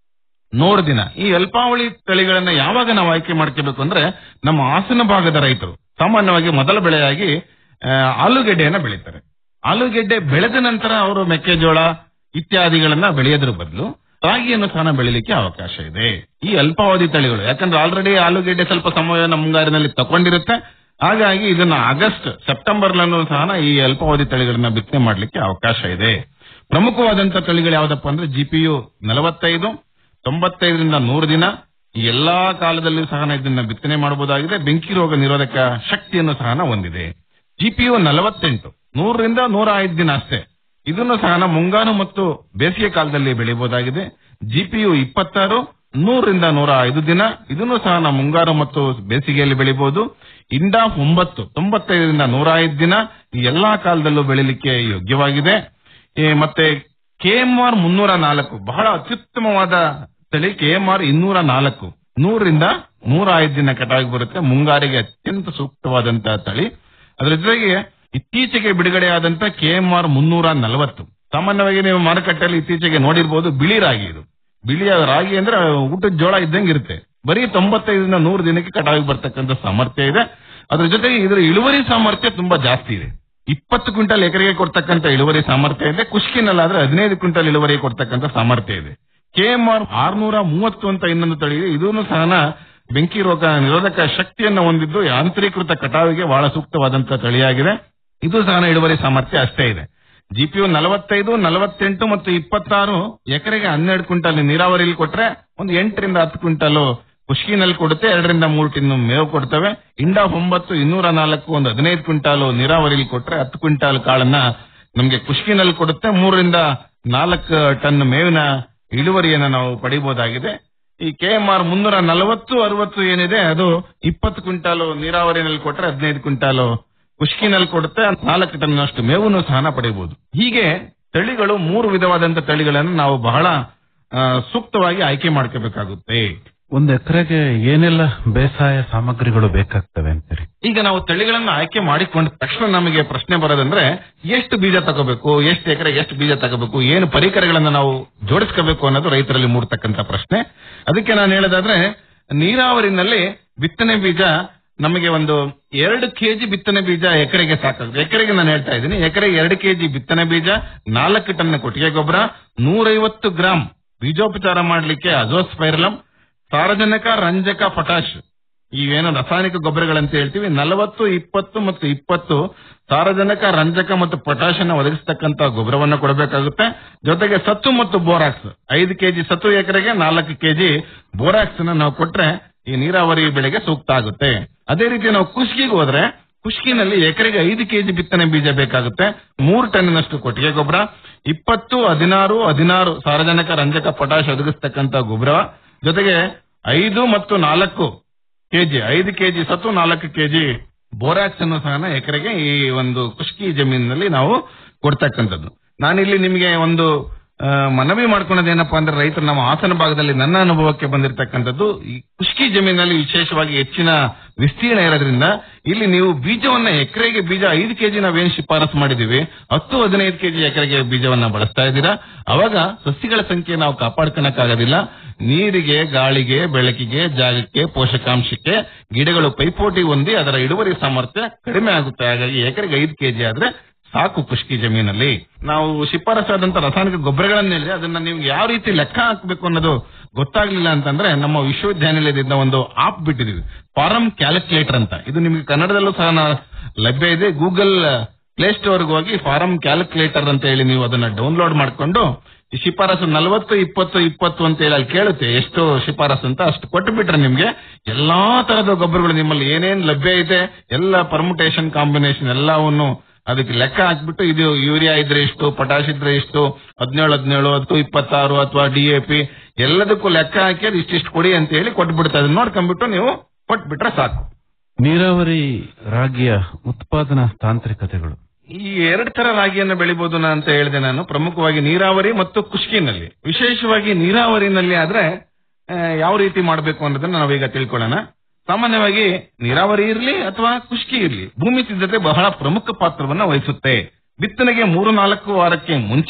ನೂರು ದಿನ ಈ ಅಲ್ಪಾವಳಿ ತಳಿಗಳನ್ನ ಯಾವಾಗ ನಾವು ಆಯ್ಕೆ ಮಾಡ್ಕೋಬೇಕು ಅಂದ್ರೆ ನಮ್ಮ ಹಾಸನ ಭಾಗದ ರೈತರು ಸಾಮಾನ್ಯವಾಗಿ ಮೊದಲ ಬೆಳೆಯಾಗಿ ಆ, ಆಲೂಗೆಡ್ಡೆಯನ್ನ ಬೆಳೀತಾರೆ ಆಲೂಗೆಡ್ಡೆ ಬೆಳೆದ ನಂತರ ಅವರು ಮೆಕ್ಕೆಜೋಳ ಇತ್ಯಾದಿಗಳನ್ನ ಬೆಳೆಯೋದ್ರ ಬದಲು ರಾಗಿಯನ್ನು ಸಹ ಬೆಳಿಲಿಕ್ಕೆ ಅವಕಾಶ ಇದೆ ಈ ಅಲ್ಪಾವಧಿ ತಳಿಗಳು ಯಾಕಂದ್ರೆ ಆಲ್ರೆಡಿ ಆಲೂಗೆಡ್ಡೆ ಸ್ವಲ್ಪ ಸಮಯವನ್ನು ಮುಂಗಾರಿನಲ್ಲಿ ತಕೊಂಡಿರುತ್ತೆ ಹಾಗಾಗಿ ಇದನ್ನ ಆಗಸ್ಟ್ ಸೆಪ್ಟೆಂಬರ್ ಸಹ ಈ ಅಲ್ಪಾವಧಿ ತಳಿಗಳನ್ನ ಬಿತ್ತನೆ ಮಾಡ್ಲಿಕ್ಕೆ ಅವಕಾಶ ಇದೆ ಪ್ರಮುಖವಾದಂತ ತಳಿಗಳು ಯಾವ್ದಪ್ಪ ಅಂದ್ರೆ ಜಿಪಿಯು ನಲವತ್ತೈದು ತೊಂಬತ್ತೈದರಿಂದ ನೂರು ದಿನ ಈ ಎಲ್ಲಾ ಕಾಲದಲ್ಲೂ ಸಹ ಇದನ್ನ ಬಿತ್ತನೆ ಮಾಡಬಹುದಾಗಿದೆ ಬೆಂಕಿ ರೋಗ ನಿರೋಧಕ ಶಕ್ತಿಯನ್ನು ಸಹ ಹೊಂದಿದೆ ಜಿಪಿಯು ನಲವತ್ತೆಂಟು ನೂರರಿಂದ ನೂರ ಐದು ದಿನ ಅಷ್ಟೇ ಇದನ್ನು ಸಹ ಮುಂಗಾರು ಮತ್ತು ಬೇಸಿಗೆ ಕಾಲದಲ್ಲಿ ಬೆಳೆಯಬಹುದಾಗಿದೆ ಜಿಪಿಯು ಇಪ್ಪತ್ತಾರು ನೂರರಿಂದ ನೂರ ಐದು ದಿನ ಇದನ್ನು ಸಹ ನಾವು ಮುಂಗಾರು ಮತ್ತು ಬೇಸಿಗೆಯಲ್ಲಿ ಬೆಳಿಬಹುದು ಇಂಡಾಫ್ ಒಂಬತ್ತು ತೊಂಬತ್ತೈದರಿಂದ ನೂರ ಐದು ದಿನ ಈ ಎಲ್ಲಾ ಕಾಲದಲ್ಲೂ ಬೆಳಿಲಿಕ್ಕೆ ಯೋಗ್ಯವಾಗಿದೆ ಈ ಮತ್ತೆ ಕೆಎಂಆರ್ ಮುನ್ನೂರ ನಾಲ್ಕು ಬಹಳ ಅತ್ಯುತ್ತಮವಾದ ತಳಿ ಕೆಎಂಆರ್ ಇನ್ನೂರ ನಾಲ್ಕು ನೂರರಿಂದ ನೂರ ಐದು ದಿನ ಕಟಾವಿಗೆ ಬರುತ್ತೆ ಮುಂಗಾರಿಗೆ ಅತ್ಯಂತ ಸೂಕ್ತವಾದಂತಹ ತಳಿ ಅದರ ಜೊತೆಗೆ ಇತ್ತೀಚೆಗೆ ಬಿಡುಗಡೆಯಾದಂತ ಕೆಎಂಆರ್ ಮುನ್ನೂರ ನಲವತ್ತು ಸಾಮಾನ್ಯವಾಗಿ ನೀವು ಮಾರುಕಟ್ಟೆಯಲ್ಲಿ ಇತ್ತೀಚೆಗೆ ನೋಡಿರ್ಬೋದು ಬಿಳಿ ರಾಗಿ ಇದು ಬಿಳಿಯ ರಾಗಿ ಅಂದ್ರೆ ಊಟದ ಜೋಳ ಇದ್ದಂಗೆ ಇರುತ್ತೆ ಬರೀ ತೊಂಬತ್ತೈದರಿಂದ ನೂರು ದಿನಕ್ಕೆ ಕಟಾವಿಗೆ ಬರ್ತಕ್ಕಂಥ ಸಾಮರ್ಥ್ಯ ಇದೆ ಅದ್ರ ಜೊತೆಗೆ ಇದರ ಇಳುವರಿ ಸಾಮರ್ಥ್ಯ ತುಂಬಾ ಜಾಸ್ತಿ ಇದೆ ಇಪ್ಪತ್ತು ಕ್ವಿಂಟಲ್ ಎಕರೆಗೆ ಕೊಡ್ತಕ್ಕಂಥ ಇಳುವರಿ ಸಾಮರ್ಥ್ಯ ಇದೆ ಕುಷ್ಕಿನಲ್ಲಾದ್ರೆ ಹದಿನೈದು ಕ್ವಿಂಟಲ್ ಇಳುವರಿ ಕೊಡ್ತಕ್ಕಂಥ ಸಾಮರ್ಥ್ಯ ಇದೆ ಕೆಎಂಆರ್ ಆರ್ನೂರ ಮೂವತ್ತು ಅಂತ ಇನ್ನೊಂದು ತಳಿ ಇದೆ ಇದನ್ನು ಸಹ ಬೆಂಕಿ ರೋಗ ನಿರೋಧಕ ಶಕ್ತಿಯನ್ನು ಹೊಂದಿದ್ದು ಯಾಂತ್ರೀಕೃತ ಕಟಾವಿಗೆ ಬಹಳ ಸೂಕ್ತವಾದಂತಹ ತಳಿಯಾಗಿದೆ ಇದು ಸಹ ಇಳುವರಿ ಸಾಮರ್ಥ್ಯ ಅಷ್ಟೇ ಇದೆ ಜಿಪಿಯು ನಲವತ್ತೈದು ನಲವತ್ತೆಂಟು ಮತ್ತು ಇಪ್ಪತ್ತಾರು ಎಕರೆಗೆ ಹನ್ನೆರಡು ಕ್ವಿಂಟಲ್ ನೀರಾವರಿಯಲ್ಲಿ ಕೊಟ್ರೆ ಒಂದು ಎಂಟರಿಂದ ಹತ್ತು ಕ್ವಿಂಟಲ್ ಕುಷ್ಕಿನಲ್ಲಿ ಕೊಡುತ್ತೆ ಎರಡರಿಂದ ಮೂರು ಟಿನ್ ಮೇವು ಕೊಡ್ತವೆ ಇಂಡಾ ಒಂಬತ್ತು ಇನ್ನೂರ ನಾಲ್ಕು ಒಂದು ಹದಿನೈದು ಕ್ವಿಂಟಾಲ್ ನೀರಾವರಿಯಲ್ಲಿ ಕೊಟ್ರೆ ಹತ್ತು ಕ್ವಿಂಟಾಲ್ ಕಾಳನ್ನ ನಮಗೆ ಕುಷ್ಕಿನಲ್ಲಿ ಕೊಡುತ್ತೆ ಮೂರರಿಂದ ನಾಲ್ಕು ಟನ್ ಮೇವಿನ ಇಳುವರಿಯನ್ನ ನಾವು ಪಡಿಬಹುದಾಗಿದೆ ಈ ಕೆಎಂಆರ್ ಮುನ್ನೂರ ನಲವತ್ತು ಅರವತ್ತು ಏನಿದೆ ಅದು ಇಪ್ಪತ್ತು ಕ್ವಿಂಟಾಲ್ ನೀರಾವರಿನಲ್ಲಿ ಕೊಟ್ರೆ ಹದಿನೈದು ಕ್ವಿಂಟಾಲ್ ಕುಷ್ಕಿನಲ್ಲಿ ಕೊಡುತ್ತೆ ನಾಲ್ಕು ಟನ್ ಅಷ್ಟು ಮೇವನ್ನು ಸಹ ಪಡೆಯಬಹುದು ಹೀಗೆ ತಳಿಗಳು ಮೂರು ವಿಧವಾದಂತ ತಳಿಗಳನ್ನು ನಾವು ಬಹಳ ಆ, ಸೂಕ್ತವಾಗಿ ಆಯ್ಕೆ ಮಾಡ್ಕೋಬೇಕಾಗುತ್ತೆ ಒಂದು ಎಕರೆಗೆ ಏನೆಲ್ಲ ಬೇಸಾಯ ಸಾಮಗ್ರಿಗಳು ಬೇಕಾಗ್ತವೆ ಅಂತೀರಿ ಈಗ ನಾವು ತಳಿಗಳನ್ನ ಆಯ್ಕೆ ಮಾಡಿಕೊಂಡ ತಕ್ಷಣ ನಮಗೆ ಪ್ರಶ್ನೆ ಬರೋದಂದ್ರೆ ಎಷ್ಟು ಬೀಜ ತಗೋಬೇಕು ಎಷ್ಟು ಎಕರೆ ಎಷ್ಟು ಬೀಜ ತಗೋಬೇಕು ಏನು ಪರಿಕರಗಳನ್ನ ನಾವು ಜೋಡಿಸ್ಕೋಬೇಕು ಅನ್ನೋದು ರೈತರಲ್ಲಿ ಮೂಡ್ತಕ್ಕಂತ ಪ್ರಶ್ನೆ ಅದಕ್ಕೆ ನಾನು ಹೇಳೋದಾದ್ರೆ ನೀರಾವರಿನಲ್ಲಿ ಬಿತ್ತನೆ ಬೀಜ ನಮಗೆ ಒಂದು ಎರಡು ಕೆಜಿ ಬಿತ್ತನೆ ಬೀಜ ಎಕರೆಗೆ ಸಾಕಾಗುತ್ತೆ ಎಕರೆಗೆ ನಾನು ಹೇಳ್ತಾ ಇದ್ದೀನಿ ಎಕರೆಗೆ ಎರಡು ಕೆಜಿ ಬಿತ್ತನೆ ಬೀಜ ನಾಲ್ಕು ಟನ್ ಕೊಟ್ಟಿಗೆ ಗೊಬ್ಬರ ನೂರೈವತ್ತು ಗ್ರಾಂ ಬೀಜೋಪಚಾರ ಮಾಡಲಿಕ್ಕೆ ಅಜೋಸ್ಪೈರಲಂ ಸಾರಜನಕ ರಂಜಕ ಪೊಟಾಶ್ ಇವೇನು ರಾಸಾಯನಿಕ ಗೊಬ್ಬರಗಳಂತ ಹೇಳ್ತೀವಿ ನಲವತ್ತು ಇಪ್ಪತ್ತು ಮತ್ತು ಇಪ್ಪತ್ತು ಸಾರಜನಕ ರಂಜಕ ಮತ್ತು ಪೊಟ್ಯಾಶ್ ಅನ್ನ ಒದಗಿಸತಕ್ಕಂತ ಗೊಬ್ಬರವನ್ನ ಕೊಡಬೇಕಾಗುತ್ತೆ ಜೊತೆಗೆ ಸತ್ತು ಮತ್ತು ಬೋರಾಕ್ಸ್ ಐದು ಕೆಜಿ ಸತ್ತು ಎಕರೆಗೆ ನಾಲ್ಕು ಕೆಜಿ ಬೋರಾಕ್ಸ್ ಅನ್ನ ನಾವು ಕೊಟ್ರೆ ಈ ನೀರಾವರಿ ಬೆಳೆಗೆ ಸೂಕ್ತ ಆಗುತ್ತೆ ಅದೇ ರೀತಿ ನಾವು ಕುಷ್ಕಿಗೆ ಹೋದ್ರೆ ಕುಷ್ಕಿನಲ್ಲಿ ಎಕರೆಗೆ ಐದು ಕೆಜಿ ಬಿತ್ತನೆ ಬೀಜ ಬೇಕಾಗುತ್ತೆ ಮೂರು ಟನ್ನಿನಷ್ಟು ಕೊಟ್ಟಿಗೆ ಗೊಬ್ಬರ ಇಪ್ಪತ್ತು ಹದಿನಾರು ಹದಿನಾರು ಸಾರಜನಕ ರಂಜಕ ಪೊಟ್ಯಾಶ್ ಒದಗಿಸ್ತಕ್ಕಂತ ಗೊಬ್ಬರ ಜೊತೆಗೆ ಐದು ಮತ್ತು ನಾಲ್ಕು ಕೆಜಿ ಐದು ಕೆಜಿ ಸತ್ತು ನಾಲ್ಕು ಕೆಜಿ ಬೋರಾಕ್ಸ್ ಅನ್ನು ಸಹ ಎಕರೆಗೆ ಈ ಒಂದು ಕುಷ್ಕಿ ಜಮೀನಿನಲ್ಲಿ ನಾವು ಕೊಡ್ತಕ್ಕಂಥದ್ದು ನಾನಿಲ್ಲಿ ನಿಮಗೆ ಒಂದು ಆ, ಮನವಿ ಮಾಡ್ಕೊಳ್ಳೋದೇನಪ್ಪಾ ಅಂದ್ರೆ ರೈತರು ನಮ್ಮ ಹಾಸನ ಭಾಗದಲ್ಲಿ ನನ್ನ ಅನುಭವಕ್ಕೆ ಬಂದಿರತಕ್ಕಂಥದ್ದು ಈ ಕುಷ್ಕಿ ಜಮೀನಲ್ಲಿ ವಿಶೇಷವಾಗಿ ಹೆಚ್ಚಿನ ವಿಸ್ತೀರ್ಣ ಇರೋದ್ರಿಂದ ಇಲ್ಲಿ ನೀವು ಬೀಜವನ್ನ ಎಕರೆಗೆ ಬೀಜ ಐದು ಕೆಜಿ ನಾವೇನು ಶಿಫಾರಸು ಮಾಡಿದೀವಿ ಹತ್ತು ಹದಿನೈದು ಕೆಜಿ ಎಕರೆಗೆ ಬೀಜವನ್ನ ಬಳಸ್ತಾ ಇದ್ದೀರಾ ಅವಾಗ ಸಸಿಗಳ ಸಂಖ್ಯೆ ನಾವು ಕಾಪಾಡ್ಕೊಳಕ್ಕಾಗೋದಿಲ್ಲ ನೀರಿಗೆ ಗಾಳಿಗೆ ಬೆಳಕಿಗೆ ಜಾಗಕ್ಕೆ ಪೋಷಕಾಂಶಕ್ಕೆ ಗಿಡಗಳು ಪೈಪೋಟಿ ಹೊಂದಿ ಅದರ ಇಳುವರಿ ಸಾಮರ್ಥ್ಯ ಕಡಿಮೆ ಆಗುತ್ತೆ ಹಾಗಾಗಿ ಎಕರೆಗೆ ಐದು ಕೆಜಿ ಆದ್ರೆ ಸಾಕು ಕುಷ್ಕಿ ಜಮೀನಲ್ಲಿ ನಾವು ಶಿಫಾರಸಾದಂತ ರಾಸಾಯನಿಕ ಗೊಬ್ಬರಗಳನ್ನ ಹೇಳಿದ್ರೆ ಅದನ್ನ ನೀವು ಯಾವ ರೀತಿ ಲೆಕ್ಕ ಹಾಕಬೇಕು ಅನ್ನೋದು ಗೊತ್ತಾಗ್ಲಿಲ್ಲ ಅಂತಂದ್ರೆ ನಮ್ಮ ವಿಶ್ವವಿದ್ಯಾನಿಲಯದಿಂದ ಒಂದು ಆಪ್ ಬಿಟ್ಟಿದೀವಿ ಫಾರಂ ಕ್ಯಾಲ್ಕುಲೇಟರ್ ಅಂತ ಇದು ನಿಮಗೆ ಕನ್ನಡದಲ್ಲೂ ಸಹ ನಾ- ಲಭ್ಯ ಇದೆ ಗೂಗಲ್ ಪ್ಲೇ ಸ್ಟೋರ್ಗೆ ಹೋಗಿ ಫಾರಂ ಕ್ಯಾಲ್ಕುಲೇಟರ್ ಅಂತ ಹೇಳಿ ನೀವು ಅದನ್ನ ಡೌನ್ಲೋಡ್ ಮಾಡ್ಕೊಂಡು ಈ ಶಿಫಾರಸು ನಲವತ್ತು ಇಪ್ಪತ್ತು ಇಪ್ಪತ್ತು ಅಂತ ಹೇಳಿ ಅಲ್ಲಿ ಕೇಳುತ್ತೆ ಎಷ್ಟು ಶಿಫಾರಸು ಅಂತ ಅಷ್ಟು ಕೊಟ್ಟು ಬಿಟ್ರೆ ನಿಮ್ಗೆ ಎಲ್ಲಾ ತರದ ಗೊಬ್ಬರಗಳು ನಿಮ್ಮಲ್ಲಿ ಏನೇನ್ ಲಭ್ಯ ಇದೆ ಎಲ್ಲ ಪರ್ಮುಟೇಷನ್ ಕಾಂಬಿನೇಷನ್ ಎಲ್ಲವನ್ನು ಅದಕ್ಕೆ ಲೆಕ್ಕ ಹಾಕ್ಬಿಟ್ಟು ಇದು ಯೂರಿಯಾ ಇದ್ರೆ ಇಷ್ಟು ಪೊಟಾಶ್ ಇದ್ರೆ ಇಷ್ಟು ಹದಿನೇಳು ಹದಿನೇಳು ಹತ್ತು ಇಪ್ಪತ್ತಾರು ಅಥವಾ ಡಿಎಪಿ ಎಲ್ಲದಕ್ಕೂ ಲೆಕ್ಕ ಹಾಕಿ ಅದು ಇಷ್ಟಿಷ್ಟು ಕೊಡಿ ಅಂತ ಹೇಳಿ ಕೊಟ್ಬಿಡುತ್ತೆ ಅದನ್ನ ನೋಡ್ಕೊಂಡ್ಬಿಟ್ಟು ನೀವು ಕೊಟ್ಬಿಟ್ರೆ ಸಾಕು ನೀರಾವರಿ ರಾಗಿಯ ಉತ್ಪಾದನಾ ತಾಂತ್ರಿಕತೆಗಳು ಈ ಎರಡು ತರ ರಾಗಿಯನ್ನು ಬೆಳಿಬಹುದು ನಾ ಅಂತ ಹೇಳಿದೆ ನಾನು ಪ್ರಮುಖವಾಗಿ ನೀರಾವರಿ ಮತ್ತು ಕುಷ್ಕಿನಲ್ಲಿ ವಿಶೇಷವಾಗಿ ನೀರಾವರಿನಲ್ಲಿ ಆದ್ರೆ ಆ, ಯಾವ ರೀತಿ ಮಾಡಬೇಕು ಅನ್ನೋದನ್ನ ನಾವೀಗ ತಿಳ್ಕೊಳ್ಳೋಣ ಸಾಮಾನ್ಯವಾಗಿ ನೀರಾವರಿ ಇರಲಿ ಅಥವಾ ಕುಷ್ಕಿ ಇರಲಿ ಭೂಮಿ ಸಿದ್ಧತೆ ಬಹಳ ಪ್ರಮುಖ ಪಾತ್ರವನ್ನ ವಹಿಸುತ್ತೆ ಬಿತ್ತನೆಗೆ ಮೂರು ನಾಲ್ಕು ವಾರಕ್ಕೆ ಮುಂಚೆ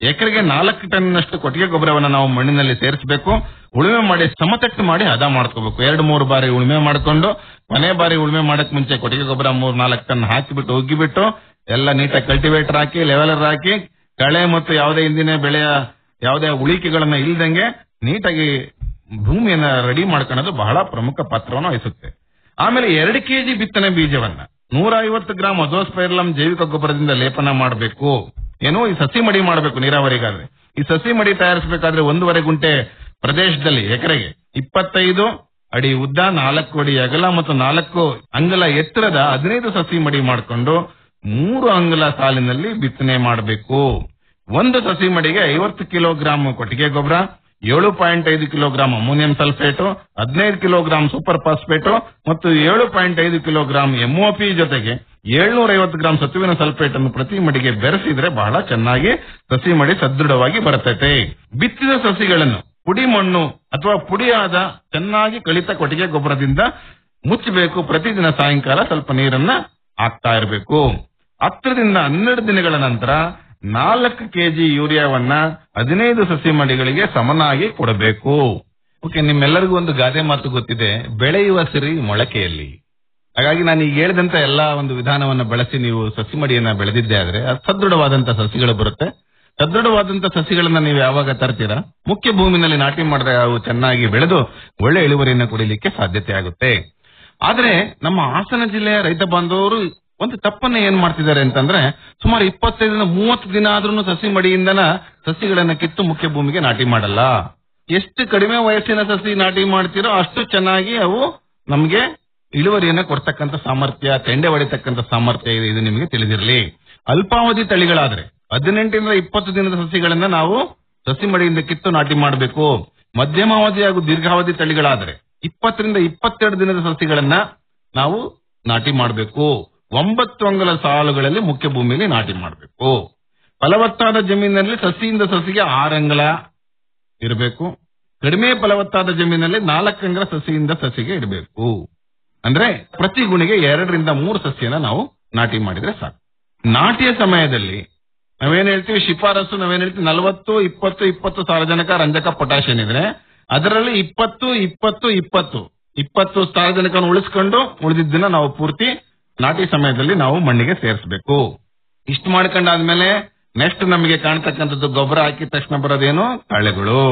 ಎಕರೆಗೆ ನಾಲ್ಕು ಟನ್ನಷ್ಟು ಕೊಟ್ಟಿಗೆ ಗೊಬ್ಬರವನ್ನ ನಾವು ಮಣ್ಣಿನಲ್ಲಿ ಸೇರಿಸಬೇಕು ಉಳುಮೆ ಮಾಡಿ ಸಮತಟ್ಟು ಮಾಡಿ ಹದ ಮಾಡ್ಕೋಬೇಕು ಎರಡು ಮೂರು ಬಾರಿ ಉಳುಮೆ ಮಾಡ್ಕೊಂಡು ಕೊನೆ ಬಾರಿ ಉಳುಮೆ ಮಾಡಕ್ ಮುಂಚೆ ಕೊಟ್ಟಿಗೆ ಗೊಬ್ಬರ ಮೂರ್ ನಾಲ್ಕು ಟನ್ ಹಾಕಿಬಿಟ್ಟು ಒಗ್ಗಿಬಿಟ್ಟು ಎಲ್ಲ ನೀಟಾಗಿ ಕಲ್ಟಿವೇಟರ್ ಹಾಕಿ ಲೆವೆಲರ್ ಹಾಕಿ ಕಳೆ ಮತ್ತು ಯಾವುದೇ ಹಿಂದಿನ ಬೆಳೆಯ ಯಾವುದೇ ಉಳಿಕೆಗಳನ್ನ ಇಲ್ದಂಗೆ ನೀಟಾಗಿ ಭೂಮಿಯನ್ನ ರೆಡಿ ಮಾಡ್ಕೊಳ್ಳೋದು ಬಹಳ ಪ್ರಮುಖ ಪಾತ್ರವನ್ನು ವಹಿಸುತ್ತೆ ಆಮೇಲೆ ಎರಡು ಕೆಜಿ ಬಿತ್ತನೆ ಬೀಜವನ್ನ ನೂರ ಐವತ್ತು ಗ್ರಾಂ ಅಜೋಸ್ಪೈರ್ಲಂ ಜೈವಿಕ ಗೊಬ್ಬರದಿಂದ ಲೇಪನ ಮಾಡಬೇಕು ಏನೋ ಈ ಸಸಿ ಮಡಿ ಮಾಡಬೇಕು ನೀರಾವರಿಗಾದ್ರೆ ಈ ಸಸಿ ಮಡಿ ತಯಾರಿಸಬೇಕಾದ್ರೆ ಒಂದೂವರೆ ಗುಂಟೆ ಪ್ರದೇಶದಲ್ಲಿ ಎಕರೆಗೆ ಇಪ್ಪತ್ತೈದು ಅಡಿ ಉದ್ದ ನಾಲ್ಕು ಅಡಿ ಅಗಲ ಮತ್ತು ನಾಲ್ಕು ಅಂಗಲ ಎತ್ತರದ ಹದಿನೈದು ಸಸಿ ಮಡಿ ಮಾಡಿಕೊಂಡು ಮೂರು ಅಂಗಲ ಸಾಲಿನಲ್ಲಿ ಬಿತ್ತನೆ ಮಾಡಬೇಕು ಒಂದು ಸಸಿ ಮಡಿಗೆ ಐವತ್ತು ಕಿಲೋಗ್ರಾಂ ಕೊಟ್ಟಿಗೆ ಗೊಬ್ಬರ ಏಳು ಪಾಯಿಂಟ್ ಐದು ಕಿಲೋಗ್ರಾಂ ಅಮೋನಿಯಂ ಸಲ್ಫೇಟು ಹದಿನೈದು ಕಿಲೋಗ್ರಾಂ ಸೂಪರ್ ಫಾಸ್ಫೇಟು ಮತ್ತು ಏಳು ಪಾಯಿಂಟ್ ಐದು ಕಿಲೋಗ್ರಾಂ ಎಂಒಪಿ ಜೊತೆಗೆ ಏಳ್ನೂರ ಐವತ್ತು ಗ್ರಾಂ ಸತುವಿನ ಸಲ್ಫೇಟ್ ಅನ್ನು ಪ್ರತಿ ಮಡಿಗೆ ಬೆರೆಸಿದ್ರೆ ಬಹಳ ಚೆನ್ನಾಗಿ ಸಸಿ ಮಡಿ ಸದೃಢವಾಗಿ ಬರುತ್ತೈತೆ ಬಿತ್ತಿದ ಸಸಿಗಳನ್ನು ಪುಡಿ ಮಣ್ಣು ಅಥವಾ ಪುಡಿಯಾದ ಚೆನ್ನಾಗಿ ಕಳಿತ ಕೊಟ್ಟಿಗೆ ಗೊಬ್ಬರದಿಂದ ಮುಚ್ಚಬೇಕು ಪ್ರತಿದಿನ ಸಾಯಂಕಾಲ ಸ್ವಲ್ಪ ನೀರನ್ನ ಹಾಕ್ತಾ ಇರಬೇಕು ಹತ್ತರಿಂದ ಹನ್ನೆರಡು ದಿನಗಳ ನಂತರ ನಾಲ್ಕು ಕೆಜಿ ಯೂರಿಯಾವನ್ನ ಹದಿನೈದು ಸಸಿ ಮಡಿಗಳಿಗೆ ಸಮನಾಗಿ ಕೊಡಬೇಕು ಓಕೆ ನಿಮ್ಮೆಲ್ಲರಿಗೂ ಒಂದು ಗಾದೆ ಮಾತು ಗೊತ್ತಿದೆ ಬೆಳೆಯುವ ಸಿರಿ ಮೊಳಕೆಯಲ್ಲಿ ಹಾಗಾಗಿ ನಾನು ಈಗ ಹೇಳಿದಂತ ಎಲ್ಲಾ ಒಂದು ವಿಧಾನವನ್ನ ಬಳಸಿ ನೀವು ಸಸಿ ಮಡಿಯನ್ನ ಬೆಳೆದಿದ್ದೆ ಆದ್ರೆ ಅದು ಸದೃಢವಾದಂತ ಸಸಿಗಳು ಬರುತ್ತೆ ಸದೃಢವಾದಂತ ಸಸಿಗಳನ್ನ ನೀವು ಯಾವಾಗ ತರ್ತೀರಾ ಮುಖ್ಯ ಭೂಮಿನಲ್ಲಿ ನಾಟಿ ಮಾಡಿದಾಗ ಅವು ಚೆನ್ನಾಗಿ ಬೆಳೆದು ಒಳ್ಳೆ ಇಳುವರಿಯನ್ನು ಕೊಡಲಿಕ್ಕೆ ಸಾಧ್ಯತೆ ಆಗುತ್ತೆ ಆದ್ರೆ ನಮ್ಮ ಹಾಸನ ಜಿಲ್ಲೆಯ ರೈತ ಬಾಂಧವರು ಒಂದು ತಪ್ಪನ್ನ ಏನ್ ಮಾಡ್ತಿದ್ದಾರೆ ಅಂತಂದ್ರೆ ಸುಮಾರು ಇಪ್ಪತ್ತೈದರಿಂದ ಮೂವತ್ತು ದಿನ ಆದ್ರೂ ಸಸಿ ಮಡಿಯಿಂದನ ಸಸಿಗಳನ್ನ ಕಿತ್ತು ಮುಖ್ಯ ಭೂಮಿಗೆ ನಾಟಿ ಮಾಡಲ್ಲ ಎಷ್ಟು ಕಡಿಮೆ ವಯಸ್ಸಿನ ಸಸಿ ನಾಟಿ ಮಾಡ್ತೀರೋ ಅಷ್ಟು ಚೆನ್ನಾಗಿ ಅವು ನಮ್ಗೆ ಇಳುವರಿಯನ್ನ ಕೊಡ್ತಕ್ಕಂಥ ಸಾಮರ್ಥ್ಯ ತೆಂಡೆ ಹೊಡಿತಕ್ಕಂಥ ಸಾಮರ್ಥ್ಯ ಇದೆ ಇದು ನಿಮಗೆ ತಿಳಿದಿರಲಿ ಅಲ್ಪಾವಧಿ ತಳಿಗಳಾದ್ರೆ ಹದಿನೆಂಟರಿಂದ ಇಪ್ಪತ್ತು ದಿನದ ಸಸಿಗಳನ್ನ ನಾವು ಸಸಿ ಮಡಿಯಿಂದ ಕಿತ್ತು ನಾಟಿ ಮಾಡಬೇಕು ಮಧ್ಯಮಾವಧಿ ಹಾಗೂ ದೀರ್ಘಾವಧಿ ತಳಿಗಳಾದ್ರೆ ಇಪ್ಪತ್ತರಿಂದ ಇಪ್ಪತ್ತೆರಡು ದಿನದ ಸಸಿಗಳನ್ನ ನಾವು ನಾಟಿ ಮಾಡಬೇಕು ಒಂಬತ್ತು ಅಂಗಲ ಸಾಲುಗಳಲ್ಲಿ ಮುಖ್ಯ ಭೂಮಿಯಲ್ಲಿ ನಾಟಿ ಮಾಡಬೇಕು ಫಲವತ್ತಾದ ಜಮೀನಿನಲ್ಲಿ ಸಸಿಯಿಂದ ಸಸಿಗೆ ಆರು ಅಂಗಲ ಇರಬೇಕು ಕಡಿಮೆ ಫಲವತ್ತಾದ ಜಮೀನಲ್ಲಿ ನಾಲ್ಕು ಅಂಗಲ ಸಸಿಯಿಂದ ಸಸಿಗೆ ಇಡಬೇಕು ಅಂದ್ರೆ ಪ್ರತಿ ಗುಣಿಗೆ ಎರಡರಿಂದ ಮೂರು ಸಸಿಯನ್ನ ನಾವು ನಾಟಿ ಮಾಡಿದ್ರೆ ಸಾಕು ನಾಟಿಯ ಸಮಯದಲ್ಲಿ ನಾವೇನ್ ಹೇಳ್ತೀವಿ ಶಿಫಾರಸು ನಾವೇನ್ ಹೇಳ್ತೀವಿ ನಲವತ್ತು ಇಪ್ಪತ್ತು ಇಪ್ಪತ್ತು ಸಾರಜನಕ ರಂಜಕ ಪೊಟ್ಯಾಶ್ ಏನಿದ್ರೆ ಅದರಲ್ಲಿ ಇಪ್ಪತ್ತು ಇಪ್ಪತ್ತು ಇಪ್ಪತ್ತು ಇಪ್ಪತ್ತು ಸಾರಜನಕವನ್ನು ಉಳಿಸ್ಕೊಂಡು ಉಳಿದಿದ್ದನ್ನ ನಾವು ಪೂರ್ತಿ ನಾಟಿ ಸಮಯದಲ್ಲಿ ನಾವು ಮಣ್ಣಿಗೆ ಸೇರಿಸಬೇಕು ಇಷ್ಟು ಮಾಡ್ಕೊಂಡಾದ್ಮೇಲೆ ನೆಕ್ಸ್ಟ್ ನಮಗೆ ಕಾಣ್ತಕ್ಕಂಥದ್ದು ಗೊಬ್ಬರ ಹಾಕಿದ ತಕ್ಷಣ ಬರೋದೇನು ಕಳೆಗಳು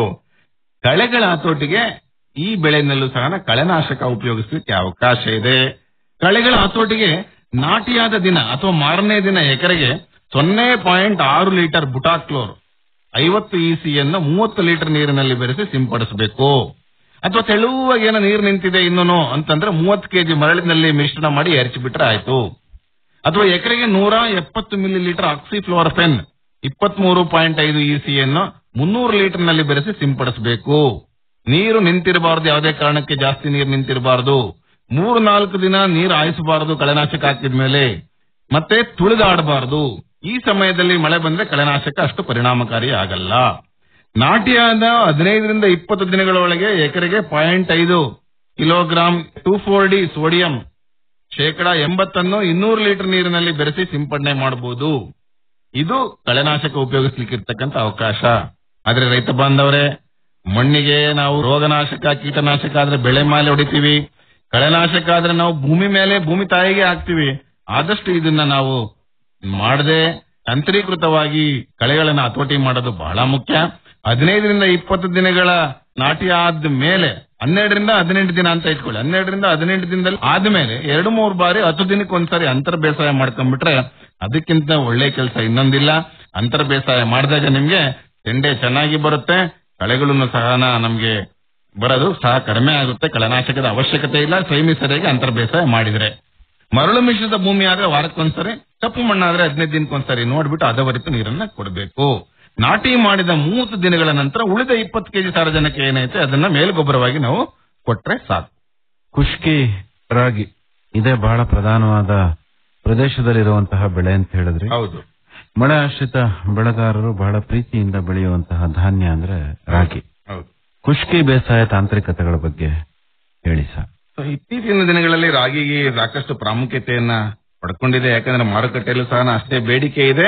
ಕಳೆಗಳ ಹತೋಟಿಗೆ ಈ ಬೆಳೆನಲ್ಲೂ ಸಹ ಕಳೆನಾಶಕ ಉಪಯೋಗಿಸಲಿಕ್ಕೆ ಅವಕಾಶ ಇದೆ ಕಳೆಗಳ ಹತೋಟಿಗೆ ನಾಟಿಯಾದ ದಿನ ಅಥವಾ ಮಾರನೇ ದಿನ ಎಕರೆಗೆ ಸೊನ್ನೆ ಪಾಯಿಂಟ್ ಆರು ಲೀಟರ್ ಬುಟಾಕ್ಲೋರ್ ಐವತ್ತು ಇಸಿಯನ್ನು ಮೂವತ್ತು ಲೀಟರ್ ನೀರಿನಲ್ಲಿ ಬೆರೆಸಿ ಸಿಂಪಡಿಸಬೇಕು ಅಥವಾ ತೆಳುವಾಗಿ ಏನೋ ನೀರು ನಿಂತಿದೆ ಇನ್ನೂ ಅಂತಂದ್ರೆ ಮೂವತ್ತು ಕೆಜಿ ಮರಳಿನಲ್ಲಿ ಮಿಶ್ರಣ ಮಾಡಿ ಎರಚಿಬಿಟ್ರೆ ಆಯ್ತು ಅಥವಾ ಎಕರೆಗೆ ನೂರ ಎಪ್ಪತ್ತು ಮಿಲಿ ಲೀಟರ್ ಆಕ್ಸಿಫ್ಲೋರಫೆನ್ ಇಪ್ಪತ್ಮೂರು ಪಾಯಿಂಟ್ ಐದು ಇಸಿಯನ್ನು ಮುನ್ನೂರು ಲೀಟರ್ ನಲ್ಲಿ ಬೆರೆಸಿ ಸಿಂಪಡಿಸಬೇಕು ನೀರು ನಿಂತಿರಬಾರದು ಯಾವುದೇ ಕಾರಣಕ್ಕೆ ಜಾಸ್ತಿ ನೀರು ನಿಂತಿರಬಾರದು ಮೂರು ನಾಲ್ಕು ದಿನ ನೀರು ಹಾಯಿಸಬಾರದು ಕಳೆನಾಶಕ ಹಾಕಿದ ಮೇಲೆ ಮತ್ತೆ ತುಳಿದಾಡಬಾರದು ಈ ಸಮಯದಲ್ಲಿ ಮಳೆ ಬಂದ್ರೆ ಕಳೆನಾಶಕ ಅಷ್ಟು ಪರಿಣಾಮಕಾರಿ ಆಗಲ್ಲ ನಾಟಿಯಾದ ಹದಿನೈದರಿಂದ ಇಪ್ಪತ್ತು ದಿನಗಳ ಒಳಗೆ ಎಕರೆಗೆ ಪಾಯಿಂಟ್ ಐದು kilogram two four D sodium ಶೇಕಡ ಎಂಬತ್ತನ್ನು ಇನ್ನೂರು ಲೀಟರ್ ನೀರಿನಲ್ಲಿ ಬೆರೆಸಿ ಸಿಂಪಡಣೆ ಮಾಡಬಹುದು ಇದು ಕಳೆನಾಶಕ ಉಪಯೋಗಿಸ್ಲಿಕ್ಕೆ ಇರ್ತಕ್ಕಂಥ ಅವಕಾಶ ಆದ್ರೆ ರೈತ ಬಾಂಧವರೇ ಮಣ್ಣಿಗೆ ನಾವು ರೋಗನಾಶಕ ಕೀಟನಾಶಕ ಆದ್ರೆ ಬೆಳೆ ಮೇಲೆ ಹೊಡಿತೀವಿ ಕಳೆನಾಶಕ ಆದ್ರೆ ನಾವು ಭೂಮಿ ಮೇಲೆ ಭೂಮಿ ತಾಯಿಗೆ ಹಾಕ್ತಿವಿ ಆದಷ್ಟು ಇದನ್ನ ನಾವು ಮಾಡದೆ ತಂತ್ರೀಕೃತವಾಗಿ ಕಳೆಗಳನ್ನ ಹತೋಟಿ ಮಾಡೋದು ಬಹಳ ಮುಖ್ಯ ಹದಿನೈದರಿಂದ ಇಪ್ಪತ್ತು ದಿನಗಳ ನಾಟಿ ಆದ ಮೇಲೆ ಹನ್ನೆರಡರಿಂದ ಹದಿನೆಂಟು ದಿನ ಅಂತ ಇಟ್ಕೊಳ್ಳಿ ಹನ್ನೆರಡರಿಂದ ಹದಿನೆಂಟು ದಿನದಲ್ಲಿ ಆದ್ಮೇಲೆ ಎರಡು ಮೂರು ಬಾರಿ ಹತ್ತು ದಿನಕ್ಕೆ ಒಂದ್ಸರಿ ಅಂತರ ಬೇಸಾಯ ಮಾಡ್ಕೊಂಡ್ಬಿಟ್ರೆ ಅದಕ್ಕಿಂತ ಒಳ್ಳೆ ಕೆಲಸ ಇನ್ನೊಂದಿಲ್ಲ ಅಂತರ ಬೇಸಾಯ ಮಾಡಿದಾಗ ನಿಮ್ಗೆ ತೆಂಡೆ ಚೆನ್ನಾಗಿ ಬರುತ್ತೆ ಕಳೆಗಳನ್ನು ಸಹ ನಮ್ಗೆ ಬರೋದು ಸಹ ಕಡಿಮೆ ಆಗುತ್ತೆ ಕಳೆನಾಶಕದ ಅವಶ್ಯಕತೆ ಇಲ್ಲ ಸೈಮಿ ಸರಿಯಾಗಿ ಅಂತರ ಬೇಸಾಯ ಮಾಡಿದ್ರೆ ಮರಳು ಮಿಶ್ರಿತ ಭೂಮಿ ಆದ್ರೆ ವಾರಕ್ಕೊಂದ್ಸರಿ ಕಪ್ಪು ಮಣ್ಣಾದ್ರೆ ಹದಿನೈದು ದಿನಕ್ಕೊಂದ್ಸರಿ ನೋಡ್ಬಿಟ್ಟು ಅದವರಿತು ನೀರನ್ನ ಕೊಡಬೇಕು ನಾಟಿ ಮಾಡಿದ ಮೂವತ್ತು ದಿನಗಳ ನಂತರ ಉಳಿದ ಇಪ್ಪತ್ತು ಕೆಜಿ ಸಾರಜನಕ ಏನೈತೆ ಅದನ್ನ ಮೇಲ್ಗೊಬ್ಬರವಾಗಿ ನಾವು ಕೊಟ್ರೆ ಸಾಕು ಖುಷ್ಕಿ ರಾಗಿ ಇದೇ ಬಹಳ ಪ್ರಧಾನವಾದ ಪ್ರದೇಶದಲ್ಲಿರುವಂತಹ ಬೆಳೆ ಅಂತ ಹೇಳಿದ್ರಿ ಹೌದು ಮಳೆ ಆಶ್ರಿತ ಬೆಳೆಗಾರರು ಬಹಳ ಪ್ರೀತಿಯಿಂದ ಬೆಳೆಯುವಂತಹ ಧಾನ್ಯ ಅಂದ್ರೆ ರಾಗಿ ಹೌದು ಖುಷ್ಕಿ ಬೇಸಾಯ ತಾಂತ್ರಿಕತೆಗಳ ಬಗ್ಗೆ ಹೇಳಿ ಸರ್ ಸೊ ಇತ್ತೀಚಿನ ದಿನಗಳಲ್ಲಿ ರಾಗಿಗೆ ಸಾಕಷ್ಟು ಪ್ರಾಮುಖ್ಯತೆಯನ್ನ ಪಡ್ಕೊಂಡಿದೆ ಯಾಕಂದ್ರೆ ಮಾರುಕಟ್ಟೆಯಲ್ಲೂ ಸಹ ಅಷ್ಟೇ ಬೇಡಿಕೆ ಇದೆ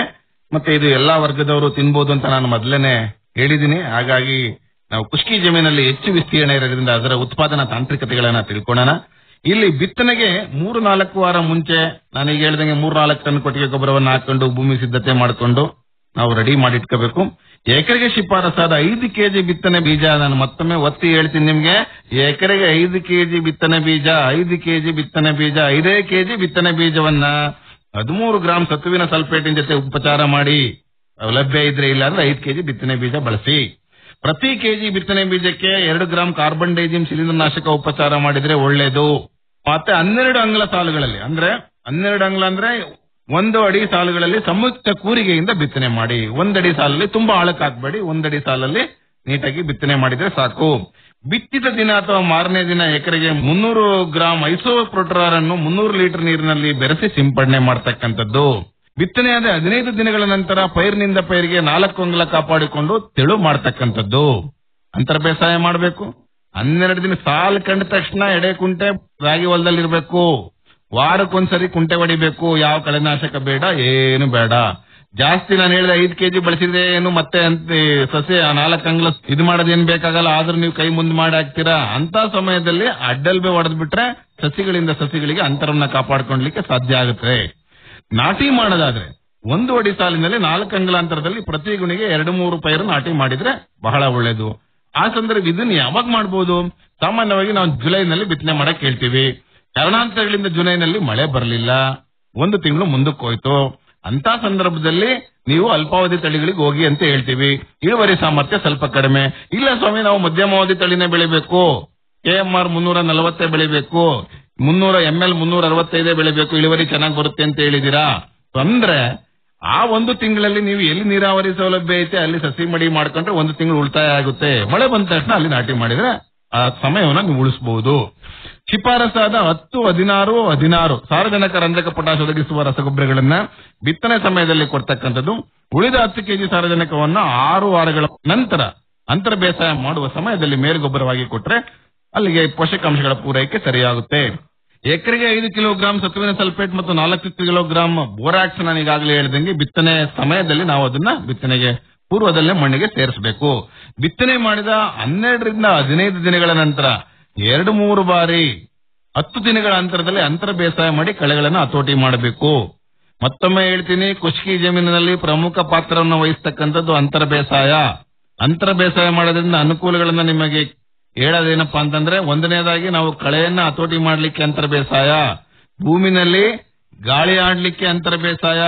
ಮತ್ತೆ ಇದು ಎಲ್ಲಾ ವರ್ಗದವರು ತಿನ್ಬೋದು ಅಂತ ನಾನು ಮೊದಲೇನೆ ಹೇಳಿದ್ದೀನಿ ಹಾಗಾಗಿ ನಾವು ಕುಷ್ಕಿ ಜಮೀನಲ್ಲಿ ಹೆಚ್ಚು ವಿಸ್ತೀರ್ಣ ಇರೋದ್ರಿಂದ ಅದರ ಉತ್ಪಾದನಾ ತಾಂತ್ರಿಕತೆಗಳನ್ನ ತಿಳ್ಕೊಳ್ಳೋಣ ಇಲ್ಲಿ ಬಿತ್ತನೆಗೆ ಮೂರು ನಾಲ್ಕು ವಾರ ಮುಂಚೆ ನಾನೀಗ ಹೇಳ್ದಂಗೆ ಮೂರ್ ನಾಲ್ಕು ಟನ್ ಕೊಟ್ಟಿಗೆ ಗೊಬ್ಬರವನ್ನು ಹಾಕೊಂಡು ಭೂಮಿ ಸಿದ್ಧತೆ ಮಾಡಿಕೊಂಡು ನಾವು ರೆಡಿ ಮಾಡಿಟ್ಕೋಬೇಕು ಎಕರೆಗೆ ಶಿಫಾರಸಾದ ಐದು ಕೆಜಿ ಬಿತ್ತನೆ ಬೀಜ ನಾನು ಮತ್ತೊಮ್ಮೆ ಒತ್ತಿ ಹೇಳ್ತೀನಿ ನಿಮ್ಗೆ ಎಕರೆಗೆ ಐದು ಕೆಜಿ ಬಿತ್ತನೆ ಬೀಜ ಐದು ಕೆಜಿ ಬಿತ್ತನೆ ಬೀಜ ಐದೇ ಕೆಜಿ ಬಿತ್ತನೆ ಬೀಜವನ್ನ ಹದಿಮೂರು ಗ್ರಾಂ ಸತುವಿನ ಸಲ್ಫೇಟಿನ ಜೊತೆ ಉಪಚಾರ ಮಾಡಿ ಲಭ್ಯ ಇದ್ರೆ ಇಲ್ಲ ಅಂದ್ರೆ ಐದು ಕೆಜಿ ಬಿತ್ತನೆ ಬೀಜ ಬಳಸಿ ಪ್ರತಿ ಕೆಜಿ ಬಿತ್ತನೆ ಬೀಜಕ್ಕೆ ಎರಡು ಗ್ರಾಂ ಕಾರ್ಬನ್ ಡೈಜಿಮ್ ಶಿಲೀಂಧ್ರನಾಶಕ ಉಪಚಾರ ಮಾಡಿದ್ರೆ ಒಳ್ಳೇದು ಮತ್ತೆ ಹನ್ನೆರಡು ಅಂಗ್ಲ ಸಾಲುಗಳಲ್ಲಿ ಅಂದ್ರೆ ಹನ್ನೆರಡು ಅಂಗ್ಲ ಅಂದ್ರೆ ಒಂದು ಅಡಿ ಸಾಲುಗಳಲ್ಲಿ ಸಂಯುಕ್ತ ಕೂರಿಗೆಯಿಂದ ಬಿತ್ತನೆ ಮಾಡಿ ಒಂದಡಿ ಸಾಲಲ್ಲಿ ತುಂಬಾ ಆಳಕ್ಕೆ ಹಾಕ್ಬೇಡಿ ಒಂದಡಿ ಸಾಲಲ್ಲಿ ನೀಟಾಗಿ ಬಿತ್ತನೆ ಮಾಡಿದ್ರೆ ಸಾಕು ಬಿತ್ತಿದ ದಿನ ಅಥವಾ ಮಾರನೇ ದಿನ ಎಕರೆಗೆ ಮುನ್ನೂರು ಗ್ರಾಂ ಐಸೋಪ್ರೋಟ್ರಾರ್ ಅನ್ನು ಮುನ್ನೂರು ಲೀಟರ್ ನೀರಿನಲ್ಲಿ ಬೆರೆಸಿ ಸಿಂಪಡಣೆ ಮಾಡ್ತಕ್ಕಂಥದ್ದು ಬಿತ್ತನೆಯಾದ ಹದಿನೈದು ದಿನಗಳ ನಂತರ ಪೈರಿನಿಂದ ಪೈರಿಗೆ ನಾಲ್ಕು ಅಂಗ್ಲ ಕಾಪಾಡಿಕೊಂಡು ತೆಳು ಮಾಡ್ತಕ್ಕಂಥದ್ದು ಅಂತರ ಬೇಸಾಯ ಮಾಡಬೇಕು ಹನ್ನೆರಡು ದಿನ ಸಾಲ್ ಕಂಡ ತಕ್ಷಣ ಎಡೆ ಕುಂಟೆ ರಾಗಿ ಹೊಲದಲ್ಲಿ ಇರಬೇಕು ವಾರಕ್ಕೊಂದ್ಸರಿ ಕುಂಟೆ ಹೊಡಿಬೇಕು ಯಾವ ಕಳೆನಾಶಕ ಬೇಡ ಏನು ಬೇಡ ಜಾಸ್ತಿ ನಾನು ಹೇಳಿದ ಐದು ಕೆಜಿ ಬಳಸಿದ್ರೆ ಏನು ಮತ್ತೆ ಅಂತ ಸಸ್ಯ ನಾಲ್ಕು ಅಂಗ್ಲ ಇದು ಮಾಡೋದೇನ್ ಬೇಕಾಗಲ್ಲ ಆದ್ರೂ ನೀವು ಕೈ ಮುಂದೆ ಮಾಡಿ ಹಾಕ್ತೀರಾ ಅಂತ ಸಮಯದಲ್ಲಿ ಅಡ್ಡಲ್ಬೆ ಹೊಡೆದ್ ಬಿಟ್ರೆ ಸಸಿಗಳಿಂದ ಸಸಿಗಳಿಗೆ ಅಂತರವನ್ನ ಕಾಪಾಡ್ಕೊಳ್ಲಿಕ್ಕೆ ಸಾಧ್ಯ ಆಗುತ್ತೆ ನಾಟಿ ಮಾಡೋದಾದ್ರೆ ಒಂದು ಅಡಿ ಸಾಲಿನಲ್ಲಿ ನಾಲ್ಕು ಅಂಗಲ ಅಂತರದಲ್ಲಿ ಪ್ರತಿ ಗುಣಿಗೆ ಎರಡು ಮೂರು ಪೈರು ನಾಟಿ ಮಾಡಿದ್ರೆ ಬಹಳ ಒಳ್ಳೇದು ಆ ಸಂದರ್ಭ ಇದನ್ನ ಯಾವಾಗ ಮಾಡ್ಬೋದು ಸಾಮಾನ್ಯವಾಗಿ ನಾವು ಜುಲೈನಲ್ಲಿ ಬಿತ್ತನೆ ಮಾಡಕ್ ಹೇಳ್ತೀವಿ ಕಾರಣಾಂತರಗಳಿಂದ ಜುಲೈನಲ್ಲಿ ಮಳೆ ಬರಲಿಲ್ಲ ಒಂದು ತಿಂಗಳು ಮುಂದಕ್ಕೆ ಹೋಯ್ತು ಅಂತ ಸಂದರ್ಭದಲ್ಲಿ ನೀವು ಅಲ್ಪಾವಧಿ ತಳಿಗಳಿಗೆ ಹೋಗಿ ಅಂತ ಹೇಳ್ತೀವಿ ಇಳುವರಿ ಸಾಮರ್ಥ್ಯ ಸ್ವಲ್ಪ ಕಡಿಮೆ ಇಲ್ಲ ಸ್ವಾಮಿ ನಾವು ಮಧ್ಯಮಾವಧಿ ತಳಿನೇ ಬೆಳಿಬೇಕು ಕೆ ಎಂ ಆರ್ ಮುನ್ನೂರ ನಲವತ್ತೇ ಬೆಳಿಬೇಕು ಮುನ್ನೂರ ಎಂ ಎಲ್ ಮುನ್ನೂರ ಅರವತ್ತೈದೇ ಬೆಳಿಬೇಕು ಇಳುವರಿ ಚೆನ್ನಾಗಿ ಬರುತ್ತೆ ಅಂತ ಹೇಳಿದೀರಾ ಅಂದ್ರೆ ಆ ಒಂದು ತಿಂಗಳಲ್ಲಿ ನೀವು ಎಲ್ಲಿ ನೀರಾವರಿ ಸೌಲಭ್ಯ ಐತೆ ಅಲ್ಲಿ ಸಸಿ ಮಡಿ ಮಾಡ್ಕೊಂಡ್ರೆ ಒಂದು ತಿಂಗಳು ಉಳಿತಾಯ ಆಗುತ್ತೆ ಮಳೆ ಬಂದ ತಕ್ಷಣ ಅಲ್ಲಿ ನಾಟಿ ಮಾಡಿದ್ರೆ ಆ ಸಮಯವನ್ನ ನೀವು ಉಳಿಸಬಹುದು ಶಿಫಾರಸಾದ ಹತ್ತು ಹದಿನಾರು ಹದಿನಾರು ಸಾರಜನಕ ರಂಜಕ ಪೊಟಾಶ್ ಒದಗಿಸುವ ರಸಗೊಬ್ಬರಗಳನ್ನ ಬಿತ್ತನೆ ಸಮಯದಲ್ಲಿ ಕೊಡ್ತಕ್ಕಂಥದ್ದು ಉಳಿದ ಹತ್ತು ಕೆಜಿ ಸಾರಜನಕವನ್ನ ಆರು ವಾರಗಳ ನಂತರ ಅಂತರ ಬೇಸಾಯ ಮಾಡುವ ಸಮಯದಲ್ಲಿ ಮೇಲ್ಗೊಬ್ಬರವಾಗಿ ಕೊಟ್ರೆ ಅಲ್ಲಿಗೆ ಪೋಷಕಾಂಶಗಳ ಪೂರೈಕೆ ಸರಿಯಾಗುತ್ತೆ ಎಕರೆಗೆ ಐದು ಕಿಲೋಗ್ರಾಂ ಸತುವಿನ ಸಲ್ಫೇಟ್ ಮತ್ತು ನಾಲ್ಕು ಕಿಲೋಗ್ರಾಂ ಬೋರಾಕ್ಸ್ ನಾನು ಈಗಾಗಲೇ ಹೇಳಿದಂಗೆ ಬಿತ್ತನೆ ಸಮಯದಲ್ಲಿ ನಾವು ಅದನ್ನ ಬಿತ್ತನೆಗೆ ಪೂರ್ವದಲ್ಲೇ ಮಣ್ಣಿಗೆ ಸೇರಿಸಬೇಕು ಬಿತ್ತನೆ ಮಾಡಿದ ಹನ್ನೆರಡರಿಂದ ಹದಿನೈದು ದಿನಗಳ ನಂತರ ಎರಡು ಮೂರು ಬಾರಿ ಹತ್ತು ದಿನಗಳ ಅಂತರದಲ್ಲಿ ಅಂತರ ಬೇಸಾಯ ಮಾಡಿ ಕಳೆಗಳನ್ನು ಹತೋಟಿ ಮಾಡಬೇಕು ಮತ್ತೊಮ್ಮೆ ಹೇಳ್ತೀನಿ ಕುಷ್ಕಿ ಜಮೀನಿನಲ್ಲಿ ಪ್ರಮುಖ ಪಾತ್ರವನ್ನು ವಹಿಸ್ತಕ್ಕಂಥದ್ದು ಅಂತರ ಬೇಸಾಯ ಅಂತರ ಬೇಸಾಯ ಮಾಡೋದ್ರಿಂದ ಅನುಕೂಲಗಳನ್ನ ನಿಮಗೆ ಹೇಳೋದೇನಪ್ಪಾ ಅಂತಂದ್ರೆ ಒಂದನೇದಾಗಿ ನಾವು ಕಳೆಯನ್ನ ಹತೋಟಿ ಮಾಡ್ಲಿಕ್ಕೆ ಅಂತರ ಬೇಸಾಯ ಭೂಮಿನಲ್ಲಿ ಗಾಳಿ ಆಡ್ಲಿಕ್ಕೆ ಅಂತರ ಬೇಸಾಯ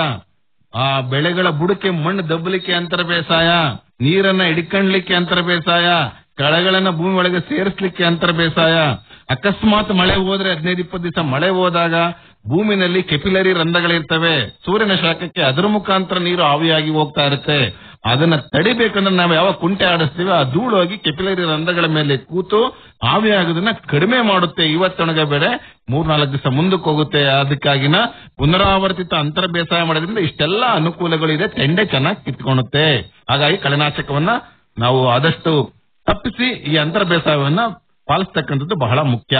ಆ ಬೆಳೆಗಳ ಬುಡಕ್ಕೆ ಮಣ್ಣು ದಬ್ಬಲಿಕ್ಕೆ ಅಂತರ ಬೇಸಾಯ ನೀರನ್ನ ಹಿಡ್ಕಣ್ಲಿಕ್ಕೆ ಅಂತರ ಬೇಸಾಯ ಕಳೆಗಳನ್ನ ಭೂಮಿ ಒಳಗೆ ಸೇರಿಸ್ಲಿಕ್ಕೆ ಅಂತರ ಬೇಸಾಯ ಅಕಸ್ಮಾತ್ ಮಳೆ ಹೋದ್ರೆ ಹದಿನೈದು ಇಪ್ಪತ್ತು ದಿವಸ ಮಳೆ ಹೋದಾಗ ಭೂಮಿನಲ್ಲಿ ಕೆಪಿಲರಿ ರಂಧ್ರಗಳಿರ್ತವೆ ಸೂರ್ಯನ ಶಾಖಕ್ಕೆ ಅದರ ಮುಖಾಂತರ ನೀರು ಆವಿಯಾಗಿ ಹೋಗ್ತಾ ಇರುತ್ತೆ ಅದನ್ನ ತಡಿಬೇಕಂದ್ರೆ ನಾವು ಯಾವ ಕುಂಟೆ ಆಡಿಸ್ತೀವಿ ಆ ಧೂಳು ಹೋಗಿ ಕೆಪಿಲರಿ ರಂಧ್ರಗಳ ಮೇಲೆ ಕೂತು ಆವಿ ಆಗೋದನ್ನ ಕಡಿಮೆ ಮಾಡುತ್ತೆ ಇವತ್ತೊಣಗ ಬೇರೆ ಮೂರ್ನಾಲ್ಕು ದಿವಸ ಮುಂದಕ್ಕೆ ಹೋಗುತ್ತೆ ಅದಕ್ಕಾಗಿನ ಪುನರಾವರ್ತಿತ ಅಂತರ ಬೇಸಾಯ ಮಾಡೋದ್ರಿಂದ ಇಷ್ಟೆಲ್ಲ ಅನುಕೂಲಗಳಿದೆ ತೆಂಡೆ ಚೆನ್ನಾಗಿ ಕಿತ್ಕೊಳುತ್ತೆ ಹಾಗಾಗಿ ಕಳೆನಾಶಕವನ್ನ ನಾವು ಆದಷ್ಟು ತಪ್ಪಿಸಿ ಈ ಅಂತರ ಬೇಸಾಯವನ್ನ ಪಾಲಿಸ್ತಕ್ಕಂಥದ್ದು ಬಹಳ ಮುಖ್ಯ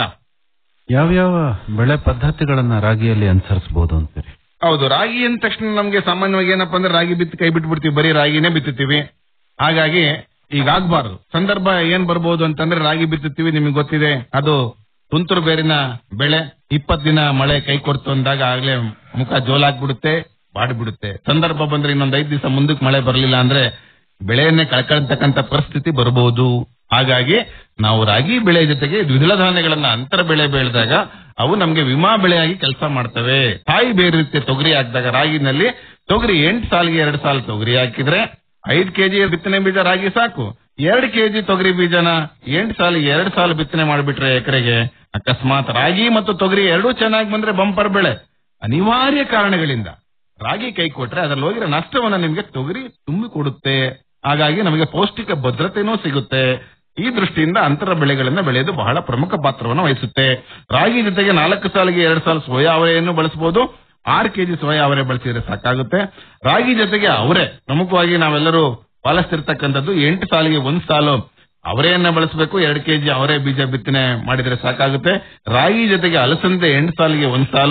ಯಾವ್ಯಾವ ಬೆಳೆ ಪದ್ಧತಿಗಳನ್ನ ರಾಗಿಯಲ್ಲಿ ಅನುಸರಿಸಬಹುದು ಅಂತೀರಿ ಹೌದು ರಾಗಿ ಅಂದ ತಕ್ಷಣ ನಮ್ಗೆ ಸಾಮಾನ್ಯವಾಗಿ ಏನಪ್ಪಾ ಅಂದ್ರೆ ರಾಗಿ ಬಿತ್ತು ಕೈ ಬಿಟ್ಬಿಡ್ತೀವಿ ಬರೀ ರಾಗಿನೇ ಬಿತ್ತುತ್ತೀವಿ ಹಾಗಾಗಿ ಈಗ ಆಗ್ಬಾರ್ದು ಸಂದರ್ಭ ಏನ್ ಬರ್ಬೋದು ಅಂತಂದ್ರೆ ರಾಗಿ ಬಿತ್ತುತ್ತೀವಿ ನಿಮಗೆ ಗೊತ್ತಿದೆ ಅದು ತುಂತುರು ಬೇರಿನ ಬೆಳೆ ಇಪ್ಪತ್ ದಿನ ಮಳೆ ಕೈ ಕೊಡ್ತು ಅಂದಾಗ ಆಗ್ಲೇ ಮುಖ ಜೋಲಾಗ್ಬಿಡುತ್ತೆ ಬಾಡ್ಬಿಡುತ್ತೆ ಸಂದರ್ಭ ಬಂದ್ರೆ ಇನ್ನೊಂದ್ ಐದ್ ದಿವಸ ಮುಂದಕ್ಕೆ ಮಳೆ ಬರಲಿಲ್ಲ ಅಂದ್ರೆ ಬೆಳೆಯನ್ನೇ ಕಳ್ಕೊಳ್ತಕ್ಕಂತ ಪರಿಸ್ಥಿತಿ ಬರಬಹುದು ಹಾಗಾಗಿ ನಾವು ರಾಗಿ ಬೆಳೆ ಜೊತೆಗೆ ದ್ವಿದಳ ಧಾನ್ಯಗಳನ್ನ ಅಂತರ ಬೆಳೆ ಬೆಳೆದಾಗ ಅವು ನಮ್ಗೆ ವಿಮಾ ಬೆಳೆಯಾಗಿ ಕೆಲಸ ಮಾಡ್ತವೆ ತಾಯಿ ಬೇರೆ ರೀತಿಯ ತೊಗರಿ ಹಾಕಿದಾಗ ರಾಗಿನಲ್ಲಿ ತೊಗರಿ ಎಂಟು ಸಾಲಿಗೆ ಎರಡು ಸಾಲು ತೊಗರಿ ಹಾಕಿದ್ರೆ ಐದ್ ಕೆಜಿ ಬಿತ್ತನೆ ಬೀಜ ರಾಗಿ ಸಾಕು ಎರಡು ಕೆಜಿ ತೊಗರಿ ಬೀಜನ ಎಂಟು ಸಾಲಿಗೆ ಎರಡು ಸಾಲು ಬಿತ್ತನೆ ಮಾಡಿಬಿಟ್ರೆ ಎಕರೆಗೆ ಅಕಸ್ಮಾತ್ ರಾಗಿ ಮತ್ತು ತೊಗರಿ ಎರಡೂ ಚೆನ್ನಾಗಿ ಬಂದ್ರೆ ಬಂಪರ್ ಬೆಳೆ ಅನಿವಾರ್ಯ ಕಾರಣಗಳಿಂದ ರಾಗಿ ಕೈ ಕೊಟ್ರೆ ಅದ್ರಲ್ಲಿ ಹೋಗಿರೋ ನಷ್ಟವನ್ನ ನಿಮ್ಗೆ ತೊಗರಿ ತುಂಬಿ ಕೊಡುತ್ತೆ ಹಾಗಾಗಿ ನಮಗೆ ಪೌಷ್ಟಿಕ ಭದ್ರತೆನೂ ಸಿಗುತ್ತೆ ಈ ದೃಷ್ಟಿಯಿಂದ ಅಂತರ ಬೆಳೆಗಳನ್ನ ಬೆಳೆಯೋದು ಬಹಳ ಪ್ರಮುಖ ಪಾತ್ರವನ್ನು ವಹಿಸುತ್ತೆ ರಾಗಿ ಜೊತೆಗೆ ನಾಲ್ಕು ಸಾಲಿಗೆ ಎರಡು ಸಾಲು ಸೋಯಾ ಅವರೆಯನ್ನು ಬಳಸಬಹುದು ಆರು ಕೆಜಿ ಸೋಯಾ ಅವರೆ ಬಳಸಿದ್ರೆ ಸಾಕಾಗುತ್ತೆ ರಾಗಿ ಜೊತೆಗೆ ಅವರೆ ಪ್ರಮುಖವಾಗಿ ನಾವೆಲ್ಲರೂ ಪಾಲಿಸ್ತಿರ್ತಕ್ಕಂಥದ್ದು ಎಂಟು ಸಾಲಿಗೆ ಒಂದ್ ಸಾಲು ಅವರೆಯನ್ನ ಬಳಸಬೇಕು ಎರಡು ಕೆಜಿ ಅವರೆ ಬೀಜ ಬಿತ್ತನೆ ಮಾಡಿದ್ರೆ ಸಾಕಾಗುತ್ತೆ ರಾಗಿ ಜೊತೆಗೆ ಅಲಸಂದೆ ಎಂಟು ಸಾಲಿಗೆ ಒಂದ್ ಸಾಲು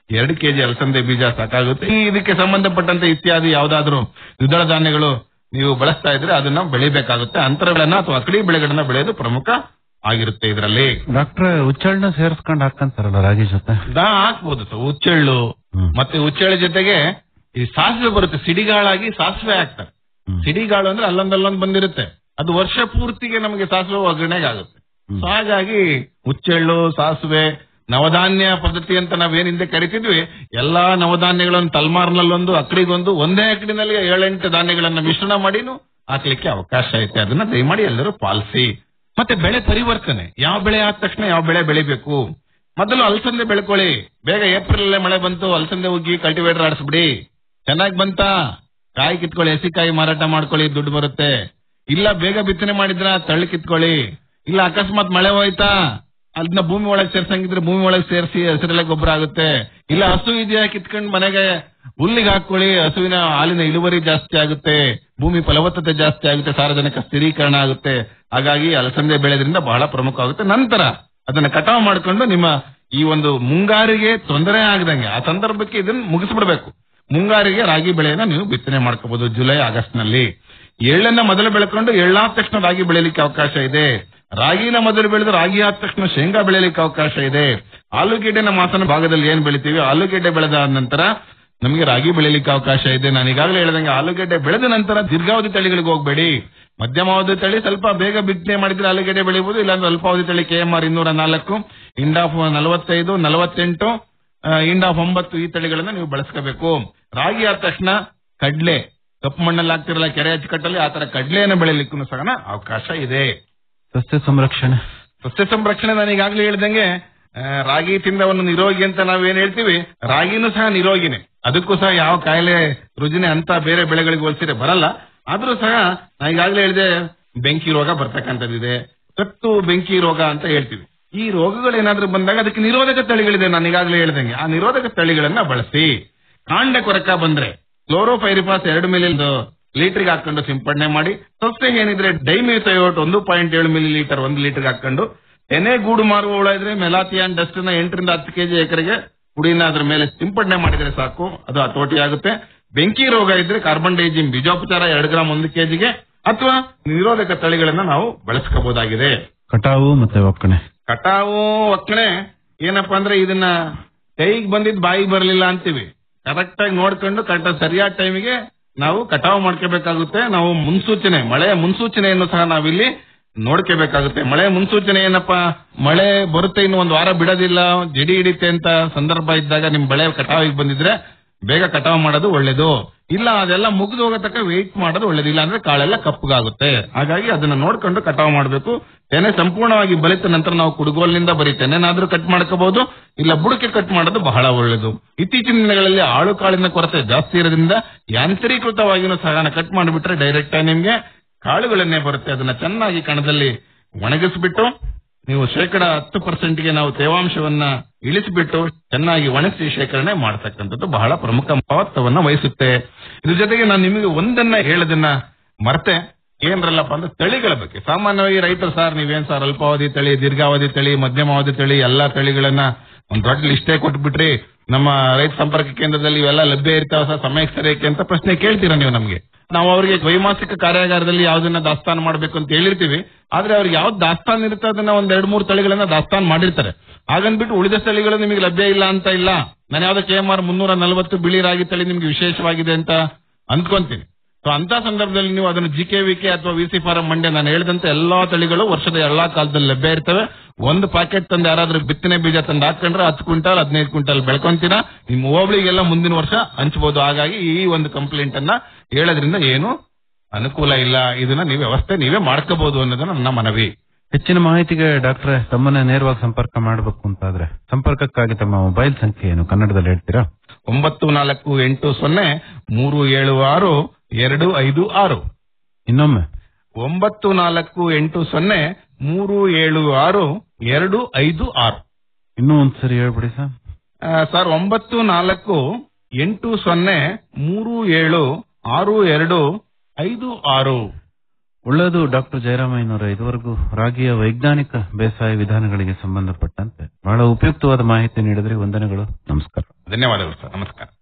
ಎರಡು ಕೆಜಿ ಅಲಸಂದೆ ಬೀಜ ಸಾಕಾಗುತ್ತೆ ಈ ಇದಕ್ಕೆ ಸಂಬಂಧಪಟ್ಟಂತೆ ಇತ್ಯಾದಿ ಯಾವ್ದಾದ್ರು ದ್ವಿದಳ ಧಾನ್ಯಗಳು ನೀವು ಬಳಸ್ತಾ ಇದ್ರೆ ಅದನ್ನ ಬೆಳಿಬೇಕಾಗುತ್ತೆ ಅಂತರಗಳನ್ನ ಅಥವಾ ಅಕಡಿ ಬೆಳೆಗಳನ್ನ ಬೆಳೆಯೋದು ಪ್ರಮುಖ ಆಗಿರುತ್ತೆ ಇದರಲ್ಲಿ ಡಾಕ್ಟ್ರೆ ಉಚ್ಚಳನ ಸೇರಿಸ್ಕೊಂಡು ಹಾಕಂತಾರಲ್ಲ ರಾಗಿ ಜೊತೆ ದಾ ಹಾಕ್ಬೋದು ಸರ್ ಉಚ್ಚೆಳ್ಳು ಹ್ಮ್. ಮತ್ತೆ ಉಚ್ಚೆಳ್ಳು ಜೊತೆಗೆ ಈ ಸಾಸಿವೆ ಬರುತ್ತೆ ಸಿಡಿಗಾಳಾಗಿ ಸಾಸಿವೆ ಹಾಕ್ತಾರೆ ಹ್ಮ್. ಸಿಡಿಗಾಳು ಅಂದ್ರೆ ಅಲ್ಲೊಂದಲ್ಲೊಂದು ಬಂದಿರುತ್ತೆ ಅದು ವರ್ಷ ಪೂರ್ತಿಗೆ ನಮಗೆ ಸಾಸಿವೆ ಒಗ್ಗರಣೆಗೆ ಆಗುತ್ತೆ ಹ್ಮ್. ಸೊ ಹಾಗಾಗಿ ಉಚ್ಚೆಳ್ಳು ಸಾಸಿವೆ ನವಧಾನ್ಯ ಪದ್ಧತಿ ಅಂತ ನಾವೇನ್ ಹಿಂದೆ ಕರಿತಿದ್ವಿ ಎಲ್ಲಾ ನವಧಾನ್ಯಗಳನ್ನು ತಲ್ಮಾರ್ನಲ್ಲೊಂದು ಅಕ್ಕಡಿಗೊಂದು ಒಂದೇ ಅಕ್ಕಡಿನಲ್ಲಿ ಏಳೆಂಟು ಧಾನ್ಯಗಳನ್ನ ಮಿಶ್ರಣ ಮಾಡಿನೂ ಹಾಕ್ಲಿಕ್ಕೆ ಅವಕಾಶ ಐತೆ ಅದನ್ನ ದಯಮಾಡಿ ಎಲ್ಲರೂ ಪಾಲಿಸಿ ಮತ್ತೆ ಬೆಳೆ ಪರಿವರ್ತನೆ ಯಾವ ಬೆಳೆ ಆದ ತಕ್ಷಣ ಯಾವ ಬೆಳೆ ಬೆಳಿಬೇಕು ಮೊದಲು ಅಲಸಂದೆ ಬೆಳ್ಕೊಳ್ಳಿ ಬೇಗ ಏಪ್ರಿಲ್ ಅಲ್ಲೇ ಮಳೆ ಬಂತು ಅಲಸಂದೆ ಉಗ್ಗಿ ಕಲ್ಟಿವೇಟರ್ ಆಡಿಸ್ಬಿಡಿ ಚೆನ್ನಾಗಿ ಬಂತ ಕಾಯಿ ಕಿತ್ಕೊಳ್ಳಿ ಹಸಿಕಾಯಿ ಮಾರಾಟ ಮಾಡ್ಕೊಳ್ಳಿ ದುಡ್ಡು ಬರುತ್ತೆ ಇಲ್ಲ ಬೇಗ ಬಿತ್ತನೆ ಮಾಡಿದ್ರ ತಳ್ಳಿ ಕಿತ್ಕೊಳ್ಳಿ ಇಲ್ಲ ಅಕಸ್ಮಾತ್ ಮಳೆ ಹೋಯ್ತಾ ಅದನ್ನ ಭೂಮಿ ಒಳಗೆ ಸೇರ್ಸಂಗಿದ್ರೆ ಭೂಮಿ ಒಳಗೆ ಸೇರಿಸಿ ಹಸಿರೆಲ್ಲ ಗೊಬ್ಬರ ಆಗುತ್ತೆ ಇಲ್ಲ ಹಸು ಇದೆಯಾ ಕಿತ್ಕೊಂಡ್ ಮನೆಗೆ ಹುಲ್ಲಿಗೆ ಹಾಕೊಳ್ಳಿ ಹಸುವಿನ ಹಾಲಿನ ಇಳುವರಿ ಜಾಸ್ತಿ ಆಗುತ್ತೆ ಭೂಮಿ ಫಲವತ್ತತೆ ಜಾಸ್ತಿ ಆಗುತ್ತೆ ಸಾರ್ವಜನಿಕ ಸ್ಥಿರೀಕರಣ ಆಗುತ್ತೆ ಹಾಗಾಗಿ ಅಲಸಂದೆ ಬೆಳೆದ್ರಿಂದ ಬಹಳ ಪ್ರಮುಖವಾಗುತ್ತೆ ನಂತರ ಅದನ್ನ ಕಟಾವು ಮಾಡ್ಕೊಂಡು ನಿಮ್ಮ ಈ ಒಂದು ಮುಂಗಾರಿಗೆ ತೊಂದರೆ ಆಗದಂಗೆ ಆ ಸಂದರ್ಭಕ್ಕೆ ಇದನ್ನ ಮುಗಿಸ್ಬಿಡ್ಬೇಕು ಮುಂಗಾರಿಗೆ ರಾಗಿ ಬೆಳೆಯನ್ನ ನೀವು ಬಿತ್ತನೆ ಮಾಡ್ಕೋಬಹುದು ಜುಲೈ ಆಗಸ್ಟ್ ನಲ್ಲಿ ಎಳ್ಳನ್ನ ಮೊದಲು ಬೆಳ್ಕೊಂಡು ಎಳ್ಳಾದ ತಕ್ಷಣ ರಾಗಿ ಬೆಳೆಯಲಿಕ್ಕೆ ಅವಕಾಶ ಇದೆ ರಾಗಿನ ಮೊದಲು ಬೆಳೆದು ರಾಗಿ ಆದ ತಕ್ಷಣ ಶೇಂಗಾ ಬೆಳೆಯಲಿಕ್ಕೆ ಅವಕಾಶ ಇದೆ ಆಲೂಗೆಡ್ಡೆನ ಮಾಸನ ಭಾಗದಲ್ಲಿ ಏನ್ ಬೆಳಿತೀವಿ ಆಲೂಗೆಡ್ಡೆ ಬೆಳೆದ ನಂತರ ನಮಗೆ ರಾಗಿ ಬೆಳೆಯಲಿಕ್ಕೆ ಅವಕಾಶ ಇದೆ ನಾನು ಈಗಾಗಲೇ ಹೇಳ್ದಂಗೆ ಆಲೂಗೆಡ್ಡೆ ಬೆಳೆದ ನಂತರ ದೀರ್ಘಾವಧಿ ತಳಿಗಳಿಗೆ ಹೋಗಬೇಡಿ ಮಧ್ಯಮಾವಧಿ ತಳಿ ಸ್ವಲ್ಪ ಬೇಗ ಬಿತ್ತನೆ ಮಾಡಿದ್ರೆ ಆಲೂಗೆಡ್ಡೆ ಬೆಳಿಬಹುದು ಇಲ್ಲಾಂದ್ರೆ ಅಲ್ಪಾವಧಿ ತಳಿ ಕೆ ಎಂ ಆರ್ ಇನ್ನೂರ ನಾಲ್ಕು ಇಂಡಾಫ್ ನಲವತ್ತೈದು ನಲವತ್ತೆಂಟು ಇಂಡಾಫ್ ಒಂಬತ್ತು ಈ ತಳಿಗಳನ್ನ ನೀವು ಬಳಸ್ಕೋಬೇಕು ರಾಗಿ ಆದ ತಕ್ಷಣ ಕಡ್ಲೆ ಕಪ್ಪು ಮಣ್ಣಲ್ಲಿ ಆಗ್ತಿರಲ್ಲ ಕೆರೆ ಅಚ್ಚುಕಟ್ಟಲ್ಲಿ ಆ ತರ ಕಡ್ಲೆಯನ್ನು ಬೆಳಿಲಿಕ್ಕೂ ಸಹ ಅವಕಾಶ ಇದೆ ಸಸ್ಯ ಸಂರಕ್ಷಣೆ ಸಸ್ಯ ಸಂರಕ್ಷಣೆ ನಾನು ಈಗಾಗಲೇ ಹೇಳ್ದಂಗೆ ಆ, ರಾಗಿ ತಿಂದವನು ನಿರೋಗಿ ಅಂತ ನಾವೇನ್ ಹೇಳ್ತೀವಿ ರಾಗಿನೂ ಸಹ ನಿರೋಗಿನೇ ಅದಕ್ಕೂ ಸಹ ಯಾವ ಕಾಯಿಲೆ ರುಜಿನೆ ಅಂತ ಬೇರೆ ಬೆಳೆಗಳಿಗೆ ಹೋಲಿಸಿದ್ರೆ ಬರಲ್ಲ ಆದ್ರೂ ಸಹ ನಾ ಈಗಾಗಲೇ ಹೇಳಿದೆ ಬೆಂಕಿ ರೋಗ ಬರ್ತಕ್ಕಂಥದ್ದಿದೆ ಕತ್ತು ಬೆಂಕಿ ರೋಗ ಅಂತ ಹೇಳ್ತೀವಿ ಈ ರೋಗಗಳೇನಾದ್ರೂ ಬಂದಾಗ ಅದಕ್ಕೆ ನಿರೋಧಕ ತಳಿಗಳಿದೆ ನಾನು ಈಗಾಗಲೇ ಹೇಳ್ದಂಗೆ ಆ ನಿರೋಧಕ ತಳಿಗಳನ್ನ ಬಳಸಿ ಕಾಂಡ ಕೊರಕ ಬಂದ್ರೆ ಕ್ಲೋರೋಫೈರಿಫಾಸ್ ಎರಡು ಮಿಲಿ ಲೀಟರ್ಗೆ ಹಾಕೊಂಡು ಸಿಂಪಡಣೆ ಮಾಡಿ ಸಸ್ಯ ಏನಿದ್ರೆ ಡೈಮಿಥಯೋಟ್ ಒಂದು ಪಾಯಿಂಟ್ ಏಳು ಮಿಲಿ ಲೀಟರ್ ಒಂದು ಲೀಟರ್ಗೆ ಹಾಕೊಂಡು ಎನೆ ಗೂಡು ಮಾರುವ ಹುಳ ಇದ್ರೆ ಮೆಲಾಥಿಯಾನ್ ಡಸ್ಟ್ ನ ಎಂಟರಿಂದ ಹತ್ತು ಕೆಜಿ ಎಕರೆಗೆ ಪುಡಿನ ಅದ್ರ ಮೇಲೆ ಸಿಂಪಡಣೆ ಮಾಡಿದ್ರೆ ಸಾಕು ಅದು ಹತೋಟಿ ಆಗುತ್ತೆ ಬೆಂಕಿ ರೋಗ ಇದ್ರೆ ಕಾರ್ಬನ್ ಡೈಜಿಮ್ ಬೀಜೋಪಚಾರ ಎರಡು ಗ್ರಾಮ್ ಒಂದು ಕೆಜಿಗೆ ಅಥವಾ ನಿರೋಧಕ ತಳಿಗಳನ್ನ ನಾವು ಬಳಸ್ಕೋಬಹುದಾಗಿದೆ ಕಟಾವು ಮತ್ತೆ ಒಕ್ಕಣೆ ಕಟಾವು ಒಕ್ಕಣೆ ಏನಪ್ಪಾ ಅಂದ್ರೆ ಇದನ್ನ ಕೈಗೆ ಬಂದಿದ್ ಬಾಯಿಗೆ ಬರಲಿಲ್ಲ ಅಂತೀವಿ ಕರೆಕ್ಟ್ ಆಗಿ ನೋಡ್ಕೊಂಡು ಕರೆಕ್ಟ್ ಸರಿಯಾದ ಟೈಮಿಗೆ ನಾವು ಕಟಾವು ಮಾಡ್ಕೋಬೇಕಾಗುತ್ತೆ ನಾವು ಮುನ್ಸೂಚನೆ ಮಳೆಯ ಮುನ್ಸೂಚನೆಯನ್ನು ಸಹ ನಾವಿಲ್ಲಿ ನೋಡ್ಕೋಬೇಕಾಗುತ್ತೆ ಮಳೆ ಮುನ್ಸೂಚನೆ ಏನಪ್ಪಾ ಮಳೆ ಬರುತ್ತೆ ಇನ್ನು ಒಂದು ವಾರ ಬಿಡೋದಿಲ್ಲ ಜಡಿ ಹಿಡಿತೆ ಅಂತ ಸಂದರ್ಭ ಇದ್ದಾಗ ನಿಮ್ ಬೆಳೆ ಕಟಾವಿಗೆ ಬಂದಿದ್ರೆ ಬೇಗ ಕಟಾವು ಮಾಡೋದು ಒಳ್ಳೇದು ಇಲ್ಲ ಅದೆಲ್ಲ ಮುಗಿದು ಹೋಗೋ ತನಕ ವೆಯ್ಟ್ ಮಾಡೋದು ಒಳ್ಳೇದಿಲ್ಲ ಅಂದ್ರೆ ಕಾಳೆಲ್ಲ ಕಪ್ಪಗಾಗುತ್ತೆ ಹಾಗಾಗಿ ಅದನ್ನ ನೋಡ್ಕೊಂಡು ಕಟಾವು ಮಾಡಬೇಕು ತೆನೆ ಸಂಪೂರ್ಣವಾಗಿ ಬಲಿತ ನಂತರ ನಾವು ಕುಡುಗೋಲಿನಿಂದ ಬರೀ ತೆನೆನಾದ್ರೂ ಕಟ್ ಮಾಡ್ಕೋಬಹುದು ಇಲ್ಲ ಬುಡಕೆ ಕಟ್ ಮಾಡೋದು ಬಹಳ ಒಳ್ಳೇದು ಇತ್ತೀಚಿನ ದಿನಗಳಲ್ಲಿ ಆಳು ಕಾಳಿನ ಕೊರತೆ ಜಾಸ್ತಿ ಇರೋದ್ರಿಂದ ಯಾಂತ್ರೀಕೃತವಾಗಿನೂ ಸಹ ಕಟ್ ಮಾಡಿಬಿಟ್ರೆ ಡೈರೆಕ್ಟ್ ಆಗಿ ನಿಮ್ಗೆ ಕಾಳುಗಳನ್ನೇ ಬರುತ್ತೆ ಅದನ್ನ ಚೆನ್ನಾಗಿ ಕಣದಲ್ಲಿ ಒಣಗಿಸ್ಬಿಟ್ಟು ನೀವು ಶೇಕಡ ಹತ್ತು ಪರ್ಸೆಂಟ್ಗೆ ನಾವು ತೇವಾಂಶವನ್ನ ಇಳಿಸಿಬಿಟ್ಟು ಚೆನ್ನಾಗಿ ಒಣಗಿಸಿ ಶೇಖರಣೆ ಮಾಡತಕ್ಕಂಥದ್ದು ಬಹಳ ಪ್ರಮುಖ ಮಹತ್ವವನ್ನ ವಹಿಸುತ್ತೆ ಇದ್ರ ಜೊತೆಗೆ ನಾನು ನಿಮಗೆ ಒಂದನ್ನ ಹೇಳೋದನ್ನ ಮರ್ತೆ ಏನ್ರಲ್ಲಪ್ಪ ಅಂದ್ರೆ ತಳಿಗಳ ಬಗ್ಗೆ ಸಾಮಾನ್ಯವಾಗಿ ರೈತರು ಸರ್ ನೀವೇನ್ ಸರ್ ಅಲ್ಪಾವಧಿ ತಳಿ ದೀರ್ಘಾವಧಿ ತಳಿ ಮಧ್ಯಮಾವಧಿ ತಳಿ ಎಲ್ಲಾ ತಳಿಗಳನ್ನ ಒಂದ್ ದೊಡ್ಡ ಲಿಸ್ಟೇ ಕೊಟ್ಬಿಟ್ರಿ ನಮ್ಮ ರೈತ ಸಂಪರ್ಕ ಕೇಂದ್ರದಲ್ಲಿ ಇವೆಲ್ಲ ಲಭ್ಯ ಇರ್ತಾವ ಸರ್ ಸಮಯಕ್ಕೆ ಸರಿಯಕ್ಕೆ ಅಂತ ಪ್ರಶ್ನೆ ಕೇಳ್ತೀರಾ ನೀವು ನಮ್ಗೆ ನಾವು ಅವರಿಗೆ ದ್ವೈಮಾಸಿಕ ಕಾರ್ಯಾಗಾರದಲ್ಲಿ ಯಾವ್ದನ್ನ ದಾಸ್ತಾನು ಮಾಡ್ಬೇಕು ಅಂತ ಹೇಳಿರ್ತೀವಿ ಆದ್ರೆ ಅವ್ರಿಗೆ ಯಾವ್ದು ದಾಸ್ತಾನು ಇರುತ್ತೆ ಅದನ್ನ ಒಂದ್ ಎರಡ್ ಮೂರು ತಳಿಗಳನ್ನ ದಾಸ್ತಾನು ಮಾಡಿರ್ತಾರೆ ಹಾಗನ್ಬಿಟ್ಟು ಉಳಿದ ತಳಿಗಳು ನಿಮಗೆ ಲಭ್ಯ ಇಲ್ಲ ಅಂತ ಇಲ್ಲ ನಾನು ಯಾವ್ದೋ ಕೆ ಎಂ ಆರ್ ಮುನ್ನೂರ ನಲವತ್ತು ಬಿಳಿ ರಾಗಿ ತಳಿ ನಿಮ್ಗೆ ವಿಶೇಷವಾಗಿದೆ ಅಂತ ಅಂದ್ಕೊಂತೀನಿ ಸೊ ಅಂತ ಸಂದರ್ಭದಲ್ಲಿ ನೀವು ಅದನ್ನು ಜಿ ಕೆ ವಿ ಕೆ ಅಥವಾ ವಿ ಸಿ ಫಾರಂ ಮಂಡ್ಯ ನಾನು ಹೇಳಿದಂತೆ ಎಲ್ಲಾ ತಳಿಗಳು ವರ್ಷದ ಎಲ್ಲಾ ಕಾಲದಲ್ಲಿ ಲಭ್ಯ ಇರ್ತವೆ ಒಂದು ಪ್ಯಾಕೆಟ್ ತಂದು ಯಾರಾದ್ರೂ ಬಿತ್ತನೆ ಬೀಜ ತಂದು ಹಾಕೊಂಡ್ರೆ ಹತ್ತು ಕ್ವಿಂಟಲ್ ಹದಿನೈದು ಕ್ವಿಂಟಲ್ ಬೆಳ್ಕೊಂತೀರಾ ನಿಮ್ಮ ಹೋಬಳಿಗೆಲ್ಲ ಮುಂದಿನ ವರ್ಷ ಹಂಚಬಹುದು ಹಾಗಾಗಿ ಈ ಒಂದು ಕಂಪ್ಲೇಂಟ್ ಅನ್ನ ಹೇಳೋದ್ರಿಂದ ಏನು ಅನುಕೂಲ ಇಲ್ಲ ಇದನ್ನ ನೀವು ವ್ಯವಸ್ಥೆ ನೀವೇ ಮಾಡ್ಕೋಬಹುದು ಅನ್ನೋದು ನನ್ನ ಮನವಿ ಹೆಚ್ಚಿನ ಮಾಹಿತಿಗೆ ಡಾಕ್ಟ್ರೆ ತಮ್ಮನ್ನ ನೇರವಾಗಿ ಸಂಪರ್ಕ ಮಾಡಬೇಕು ಅಂತಾದ್ರೆ ಸಂಪರ್ಕಕ್ಕಾಗಿ ತಮ್ಮ ಮೊಬೈಲ್ ಸಂಖ್ಯೆ ಏನು ಕನ್ನಡದಲ್ಲಿ ಹೇಳ್ತೀರಾ ಒಂಬತ್ತು ನಾಲ್ಕು ಎಂಟು ಸೊನ್ನೆ ಮೂರು ಏಳು ಆರು ಎರಡು ಐದು ಆರು ಇನ್ನೊಮ್ಮೆ ಒಂಬತ್ತು ನಾಲ್ಕು ಎಂಟು ಸೊನ್ನೆ ಮೂರು ಏಳು ಆರು ಎರಡು ಐದು ಆರು ಇನ್ನೂ ಒಂದ್ಸರಿ ಹೇಳ್ಬಿಡಿ ಸರ್ ಆ, ಸರ್ ಒಂಬತ್ತು ನಾಲ್ಕು ಎಂಟು ಸೊನ್ನೆ ಮೂರು ಏಳು ಆರು ಎರಡು ಐದು ಆರು ಒಳ್ಳೆಯದು ಡಾಕ್ಟರ್ ಜಯರಾಮಯ್ಯನವರ ಇದುವರೆಗೂ ರಾಗಿಯ ವೈಜ್ಞಾನಿಕ ಬೇಸಾಯ ವಿಧಾನಗಳಿಗೆ ಸಂಬಂಧಪಟ್ಟಂತೆ ಬಹಳ ಉಪಯುಕ್ತವಾದ ಮಾಹಿತಿ ನೀಡಿದ್ರೆ ವಂದನೆಗಳು ನಮಸ್ಕಾರ ಧನ್ಯವಾದಗಳು ಸರ್ ನಮಸ್ಕಾರ